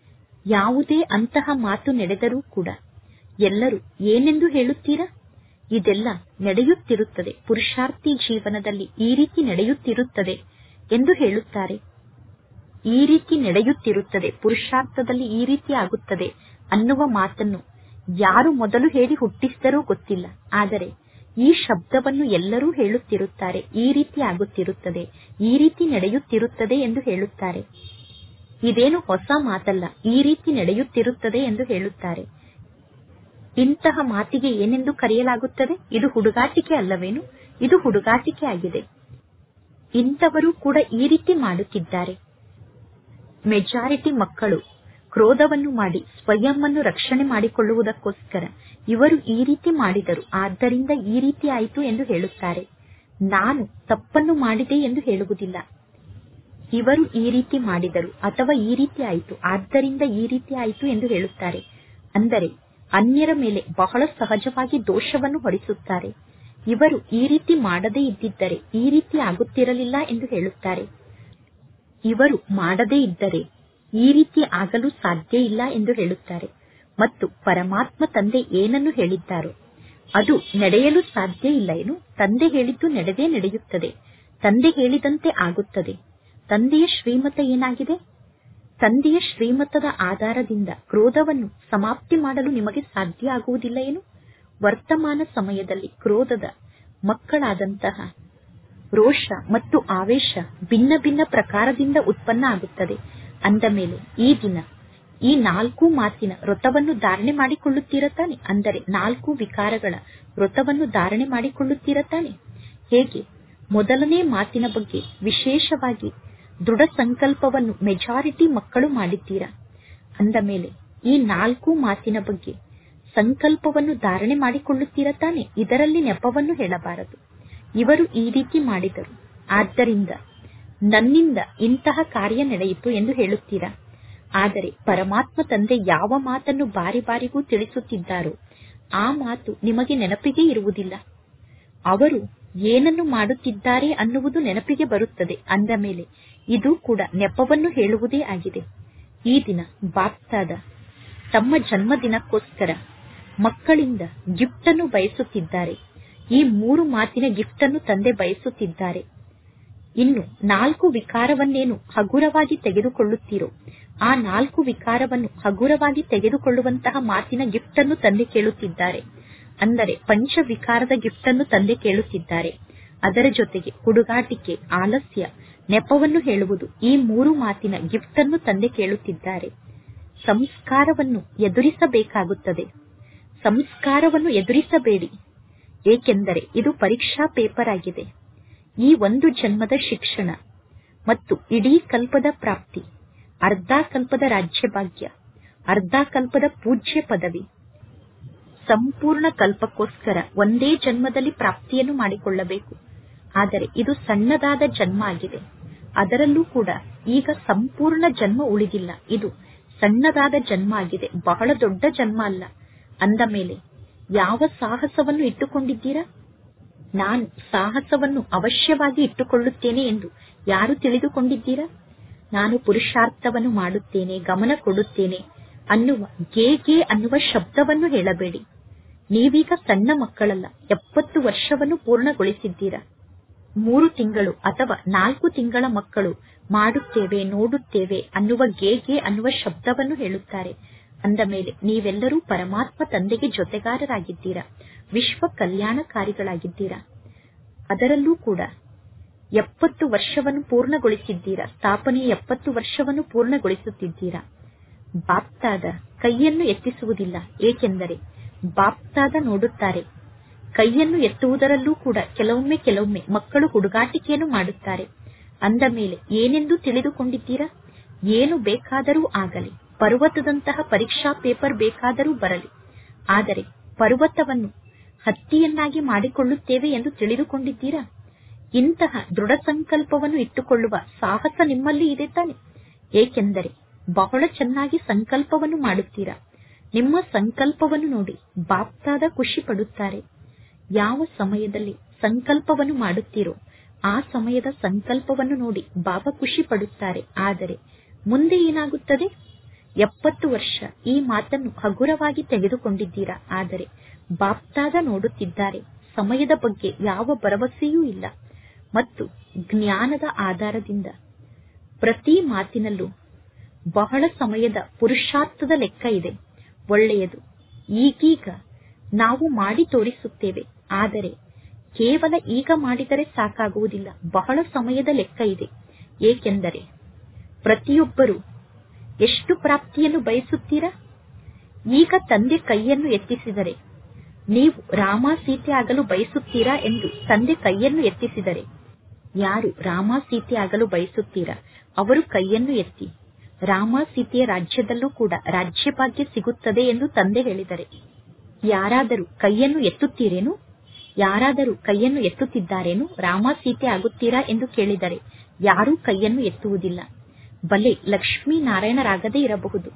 ಯಾವುದೇ ಅಂತಹ ಮಾತು ನಡೆದರೂ ಕೂಡ ಎಲ್ಲರೂ ಏನೆಂದು ಹೇಳುತ್ತೀರಾ ಇದೆಲ್ಲ ನಡೆಯುತ್ತಿರುತ್ತದೆ ಪುರುಷಾರ್ಥಿ ಜೀವನದಲ್ಲಿ ಈ ರೀತಿ ನಡೆಯುತ್ತಿರುತ್ತದೆ ಎಂದು ಹೇಳುತ್ತಾರೆ ಈ ರೀತಿ ನಡೆಯುತ್ತಿರುತ್ತದೆ ಪುರುಷಾರ್ಥದಲ್ಲಿ ಈ ರೀತಿ ಆಗುತ್ತದೆ ಅನ್ನುವ ಮಾತನ್ನು ಯಾರು ಮೊದಲು ಹೇಳಿ ಹುಟ್ಟಿಸಿದರೋ ಗೊತ್ತಿಲ್ಲ ಆದರೆ ಈ ಶಬ್ದವನ್ನು ಎಲ್ಲರೂ ಹೇಳುತ್ತಿರುತ್ತಾರೆ ಈ ರೀತಿ ಆಗುತ್ತಿರುತ್ತದೆ ಈ ರೀತಿ ನಡೆಯುತ್ತಿರುತ್ತದೆ ಎಂದು ಹೇಳುತ್ತಾರೆ ಇದೇನು ಹೊಸ ಮಾತಲ್ಲ ಈ ರೀತಿ ನಡೆಯುತ್ತಿರುತ್ತದೆ ಎಂದು ಹೇಳುತ್ತಾರೆ ಇಂತಹ ಮಾತಿಗೆ ಏನೆಂದು ಕರೆಯಲಾಗುತ್ತದೆ ಇದು ಹುಡುಗಾಟಿಕೆ ಅಲ್ಲವೇನು ಇದು ಹುಡುಗಾಟಿಕೆ ಆಗಿದೆ ಇಂಥವರು ಕೂಡ ಈ ರೀತಿ ಮಾಡುತ್ತಿದ್ದಾರೆ ಮೆಜಾರಿಟಿ ಮಕ್ಕಳು ಕ್ರೋಧವನ್ನು ಮಾಡಿ ಸ್ವಯಂ ಅನ್ನು ರಕ್ಷಣೆ ಮಾಡಿಕೊಳ್ಳುವುದಕ್ಕೋಸ್ಕರ ಇವರು ಈ ರೀತಿ ಮಾಡಿದರು ಆದ್ದರಿಂದ ಈ ರೀತಿ ಆಯಿತು ಎಂದು ಹೇಳುತ್ತಾರೆ ನಾನು ತಪ್ಪನ್ನು ಮಾಡಿದೆ ಎಂದು ಹೇಳುವುದಿಲ್ಲ ಇವರು ಈ ರೀತಿ ಮಾಡಿದರು ಅಥವಾ ಈ ರೀತಿ ಆಯಿತು ಆದ್ದರಿಂದ ಈ ರೀತಿ ಆಯಿತು ಎಂದು ಹೇಳುತ್ತಾರೆ ಅಂದರೆ ಅನ್ಯರ ಮೇಲೆ ಬಹಳ ಸಹಜವಾಗಿ ದೋಷವನ್ನು ಹೊರಿಸುತ್ತಾರೆ ಇವರು ಈ ರೀತಿ ಮಾಡದೇ ಇದ್ದಿದ್ದರೆ ಈ ರೀತಿ ಆಗುತ್ತಿರಲಿಲ್ಲ ಎಂದು ಹೇಳುತ್ತಾರೆ ಇವರು ಮಾಡದೇ ಇದ್ದರೆ ಈ ರೀತಿ ಆಗಲು ಸಾಧ್ಯ ಇಲ್ಲ ಎಂದು ಹೇಳುತ್ತಾರೆ ಮತ್ತು ಪರಮಾತ್ಮ ತಂದೆ ಏನನ್ನು ಹೇಳಿದ್ದಾರೋ ಅದು ನಡೆಯಲು ಸಾಧ್ಯ ಇಲ್ಲ ಏನು ತಂದೆ ಹೇಳಿದ್ದು ನಡೆದೇ ನಡೆಯುತ್ತದೆ ತಂದೆ ಹೇಳಿದಂತೆ ಆಗುತ್ತದೆ ತಂದೆಯ ಶ್ರೀಮತ ಏನಾಗಿದೆ ತಂದೆಯ ಶ್ರೀಮತದ ಆಧಾರದಿಂದ ಕ್ರೋಧವನ್ನು ಸಮಾಪ್ತಿ ಮಾಡಲು ನಿಮಗೆ ಸಾಧ್ಯ ಆಗುವುದಿಲ್ಲ ಏನು ವರ್ತಮಾನ ಸಮಯದಲ್ಲಿ ಕ್ರೋಧದ ಮಕ್ಕಳಾದಂತಹ ರೋಷ ಮತ್ತು ಆವೇಶ ಭಿನ್ನ ಭಿನ್ನ ಪ್ರಕಾರದಿಂದ ಉತ್ಪನ್ನ ಆಗುತ್ತದೆ ಅಂದ ಮೇಲೆ ಈ ದಿನ ಈ ನಾಲ್ಕು ಮಾತಿನ ವ್ರತವನ್ನು ಧಾರಣೆ ಮಾಡಿಕೊಳ್ಳುತ್ತೀರ ತಾನೆ ಅಂದರೆ ನಾಲ್ಕು ವಿಕಾರಗಳ ವ್ರತವನ್ನು ಧಾರಣೆ ಮಾಡಿಕೊಳ್ಳುತ್ತೀರ ತಾನೆ ಹೇಗೆ ಮೊದಲನೇ ಮಾತಿನ ಬಗ್ಗೆ ವಿಶೇಷವಾಗಿ ದೃಢ ಸಂಕಲ್ಪವನ್ನು ಮೆಜಾರಿಟಿ ಮಕ್ಕಳು ಮಾಡಿದ್ದೀರಾ ಅಂದ ಮೇಲೆ ಈ ನಾಲ್ಕು ಮಾತಿನ ಬಗ್ಗೆ ಸಂಕಲ್ಪವನ್ನು ಧಾರಣೆ ಮಾಡಿಕೊಳ್ಳುತ್ತೀರ ತಾನೆ ಇದರಲ್ಲಿ ನೆಪವನ್ನು ಹೇಳಬಾರದು ಇವರು ಈ ರೀತಿ ಮಾಡಿದರು ಆದ್ದರಿಂದ ನನ್ನಿಂದ ಇಂತಹ ಕಾರ್ಯ ನಡೆಯಿತು ಎಂದು ಹೇಳುತ್ತೀರಾ ಆದರೆ ಪರಮಾತ್ಮ ತಂದೆ ಯಾವ ಮಾತನ್ನು ಬಾರಿ ಬಾರಿಗೂ ತಿಳಿಸುತ್ತಿದ್ದಾರೋ ಆ ಮಾತು ನಿಮಗೆ ನೆನಪಿಗೆ ಇರುವುದಿಲ್ಲ ಅವರು ಏನನ್ನು ಮಾಡುತ್ತಿದ್ದಾರೆ ಅನ್ನುವುದು ನೆನಪಿಗೆ ಬರುತ್ತದೆ ಅಂದ ಮೇಲೆ ಇದು ಕೂಡ ನೆಪವನ್ನು ಹೇಳುವುದೇ ಆಗಿದೆ ಈ ದಿನ ಬಾಪ್ತಾದ ತಮ್ಮ ಜನ್ಮದಿನಕ್ಕೋಸ್ಕರ ಮಕ್ಕಳಿಂದ ಗಿಫ್ಟ್ ಅನ್ನು ಬಯಸುತ್ತಿದ್ದಾರೆ ಈ ಮೂರು ಮಾತಿನ ಗಿಫ್ಟ್ ಅನ್ನು ತಂದೆ ಬಯಸುತ್ತಿದ್ದಾರೆ ಇನ್ನು ನಾಲ್ಕು ವಿಕಾರವನ್ನೇನು ಹಗುರವಾಗಿ ತೆಗೆದುಕೊಳ್ಳುತ್ತೀರೋ ಆ ನಾಲ್ಕು ವಿಕಾರವನ್ನು ಹಗುರವಾಗಿ ತೆಗೆದುಕೊಳ್ಳುವಂತಹ ಮಾತಿನ ಗಿಫ್ಟ್ ಅನ್ನು ತಂದೆ ಕೇಳುತ್ತಿದ್ದಾರೆ ಅಂದರೆ ಪಂಚ ವಿಕಾರದ ಗಿಫ್ಟ್ ಅನ್ನು ತಂದೆ ಕೇಳುತ್ತಿದ್ದಾರೆ ಅದರ ಜೊತೆಗೆ ಹುಡುಗಾಟಿಕೆ ಆಲಸ್ಯ ನೆಪವನ್ನು ಹೇಳುವುದು ಈ ಮೂರು ಮಾತಿನ ಗಿಫ್ಟ್ ಅನ್ನು ತಂದೆ ಕೇಳುತ್ತಿದ್ದಾರೆ ಸಂಸ್ಕಾರವನ್ನು ಎದುರಿಸಬೇಕಾಗುತ್ತದೆ ಸಂಸ್ಕಾರವನ್ನು ಎದುರಿಸಬೇಡಿ ಏಕೆಂದರೆ ಇದು ಪರೀಕ್ಷಾ ಪೇಪರ್ ಆಗಿದೆ ಈ ಒಂದು ಜನ್ಮದ ಶಿಕ್ಷಣ ಮತ್ತು ಇಡೀ ಕಲ್ಪದ ಪ್ರಾಪ್ತಿ ಅರ್ಧ ಕಲ್ಪದ ರಾಜ್ಯಭಾಗ್ಯ ಅರ್ಧ ಕಲ್ಪದ ಪೂಜ್ಯ ಪದವಿ ಸಂಪೂರ್ಣ ಕಲ್ಪಕ್ಕೋಸ್ಕರ ಒಂದೇ ಜನ್ಮದಲ್ಲಿ ಪ್ರಾಪ್ತಿಯನ್ನು ಮಾಡಿಕೊಳ್ಳಬೇಕು ಆದರೆ ಇದು ಸಣ್ಣದಾದ ಜನ್ಮ ಆಗಿದೆ ಅದರಲ್ಲೂ ಕೂಡ ಈಗ ಸಂಪೂರ್ಣ ಜನ್ಮ ಉಳಿದಿಲ್ಲ ಇದು ಸಣ್ಣದಾದ ಜನ್ಮ ಆಗಿದೆ ಬಹಳ ದೊಡ್ಡ ಜನ್ಮ ಅಲ್ಲ ಅಂದ ಮೇಲೆ ಯಾವ ಸಾಹಸವನ್ನು ಇಟ್ಟುಕೊಂಡಿದ್ದೀರಾ ನಾನು ಸಾಹಸವನ್ನು ಅವಶ್ಯವಾಗಿ ಇಟ್ಟುಕೊಳ್ಳುತ್ತೇನೆ ಎಂದು ಯಾರು ತಿಳಿದುಕೊಂಡಿದ್ದೀರಾ ನಾನು ಪುರುಷಾರ್ಥವನ್ನು ಮಾಡುತ್ತೇನೆ ಗಮನ ಕೊಡುತ್ತೇನೆ ಅನ್ನುವ ಗೇ ಗೇ ಅನ್ನುವ ಶಬ್ದವನ್ನು ಹೇಳಬೇಡಿ ನೀವೀಗ ಸಣ್ಣ ಮಕ್ಕಳಲ್ಲ ಎಪ್ಪತ್ತು ವರ್ಷವನ್ನು ಪೂರ್ಣಗೊಳಿಸಿದ್ದೀರಾ ಮೂರು ತಿಂಗಳು ಅಥವಾ ನಾಲ್ಕು ತಿಂಗಳ ಮಕ್ಕಳು ಮಾಡುತ್ತೇವೆ ನೋಡುತ್ತೇವೆ ಅನ್ನುವ ಗೇ ಗೇ ಅನ್ನುವ ಶಬ್ದವನ್ನು ಹೇಳುತ್ತಾರೆ ಅಂದ ಮೇಲೆ ನೀವೆಲ್ಲರೂ ಪರಮಾತ್ಮ ತಂದೆಗೆ ಜೊತೆಗಾರರಾಗಿದ್ದೀರಾ ವಿಶ್ವ ಕಲ್ಯಾಣಕಾರಿಗಳಾಗಿದ್ದೀರಾ ಅದರಲ್ಲೂ ಕೂಡ ಎಪ್ಪತ್ತು ವರ್ಷವನ್ನು ಪೂರ್ಣಗೊಳಿಸಿದ್ದೀರಾ ಸ್ಥಾಪನೆಯ ಎಪ್ಪತ್ತು ವರ್ಷವನ್ನು ಪೂರ್ಣಗೊಳಿಸುತ್ತಿದ್ದೀರಾ ಬಾಪ್ತಾದ ಕೈಯನ್ನು ಎತ್ತಿಸುವುದಿಲ್ಲ ಏಕೆಂದರೆ ಬಾಪ್ತಾದ ನೋಡುತ್ತಾರೆ ಕೈಯನ್ನು ಎತ್ತುವುದರಲ್ಲೂ ಕೂಡ ಕೆಲವೊಮ್ಮೆ ಕೆಲವೊಮ್ಮೆ ಮಕ್ಕಳು ಹುಡುಗಾಟಿಕೆಯನ್ನು ಮಾಡುತ್ತಾರೆ ಅಂದ ಮೇಲೆ ಏನೆಂದು ತಿಳಿದುಕೊಂಡಿದ್ದೀರಾ ಏನು ಬೇಕಾದರೂ ಆಗಲಿ ಪರ್ವತದಂತಹ ಪರೀಕ್ಷಾ ಪೇಪರ್ ಬೇಕಾದರೂ ಬರಲಿ ಆದರೆ ಪರ್ವತವನ್ನು ಹತ್ತಿಯನ್ನಾಗಿ ಮಾಡಿಕೊಳ್ಳುತ್ತೇವೆ ಎಂದು ತಿಳಿದುಕೊಂಡಿದ್ದೀರಾ ಇಂತಹ ದೃಢ ಸಂಕಲ್ಪವನ್ನು ಇಟ್ಟುಕೊಳ್ಳುವ ಸಾಹಸ ನಿಮ್ಮಲ್ಲಿ ಇದೆ ತಾನೆ ಏಕೆಂದರೆ ಬಹಳ ಚೆನ್ನಾಗಿ ಸಂಕಲ್ಪವನ್ನು ಮಾಡುತ್ತೀರಾ ನಿಮ್ಮ ಸಂಕಲ್ಪವನ್ನು ನೋಡಿ ಬಾಪ್ತಾದ ಖುಷಿ ಪಡುತ್ತಾರೆ ಯಾವ ಸಮಯದಲ್ಲಿ ಸಂಕಲ್ಪವನ್ನು ಮಾಡುತ್ತೀರೋ ಆ ಸಮಯದ ಸಂಕಲ್ಪವನ್ನು ನೋಡಿ ಬಾಬಾ ಖುಷಿ ಪಡುತ್ತಾರೆ ಆದರೆ ಮುಂದೆ ಏನಾಗುತ್ತದೆ ಎಪ್ಪತ್ತು ವರ್ಷ ಈ ಮಾತನ್ನು ಹಗುರವಾಗಿ ತೆಗೆದುಕೊಂಡಿದ್ದೀರಾ ಆದರೆ ಬಾಪ್ತಾದ ನೋಡುತ್ತಿದ್ದಾರೆ ಸಮಯದ ಬಗ್ಗೆ ಯಾವ ಭರವಸೆಯೂ ಇಲ್ಲ ಮತ್ತು ಜ್ಞಾನದ ಆಧಾರದಿಂದ ಪ್ರತಿ ಮಾತಿನಲ್ಲೂ ಬಹಳ ಸಮಯದ ಪುರುಷಾರ್ಥದ ಲೆಕ್ಕ ಇದೆ ಒಳ್ಳೆಯದು ಈಗೀಗ ನಾವು ಮಾಡಿ ತೋರಿಸುತ್ತೇವೆ ಆದರೆ ಕೇವಲ ಈಗ ಮಾಡಿದರೆ ಸಾಕಾಗುವುದಿಲ್ಲ ಬಹಳ ಸಮಯದ ಲೆಕ್ಕ ಇದೆ ಏಕೆಂದರೆ ಪ್ರತಿಯೊಬ್ಬರು ಎಷ್ಟು ಪ್ರಾಪ್ತಿಯನ್ನು ಬಯಸುತ್ತೀರಾ ಈಗ ತಂದೆ ಕೈಯನ್ನು ಎತ್ತಿಸಿದರೆ ನೀವು ರಾಮ ಸೀತೆ ಆಗಲು ಬಯಸುತ್ತೀರಾ ಎಂದು ತಂದೆ ಕೈಯನ್ನು ಎತ್ತಿಸಿದರೆ ಯಾರು ರಾಮ ಸೀತೆ ಆಗಲು ಬಯಸುತ್ತೀರಾ ಅವರು ಕೈಯನ್ನು ಎತ್ತಿ ರಾಮ ಸೀತೆಯ ರಾಜ್ಯದಲ್ಲೂ ಕೂಡ ರಾಜ್ಯಭಾಗ್ಯ ಸಿಗುತ್ತದೆ ಎಂದು ತಂದೆ ಹೇಳಿದರೆ ಯಾರಾದರೂ ಕೈಯನ್ನು ಎತ್ತುತ್ತೀರೇನು ಯಾರಾದರೂ ಕೈಯನ್ನು ಎತ್ತುತ್ತಿದ್ದಾರೇನು ರಾಮ ಸೀತೆ ಆಗುತ್ತೀರಾ ಎಂದು ಕೇಳಿದರೆ ಯಾರೂ ಕೈಯನ್ನು ಎತ್ತುವುದಿಲ್ಲ ಬಲೆ ಲಕ್ಷ್ಮೀನಾರಾಯಣರಾಗದೇ ಇರಬಹುದು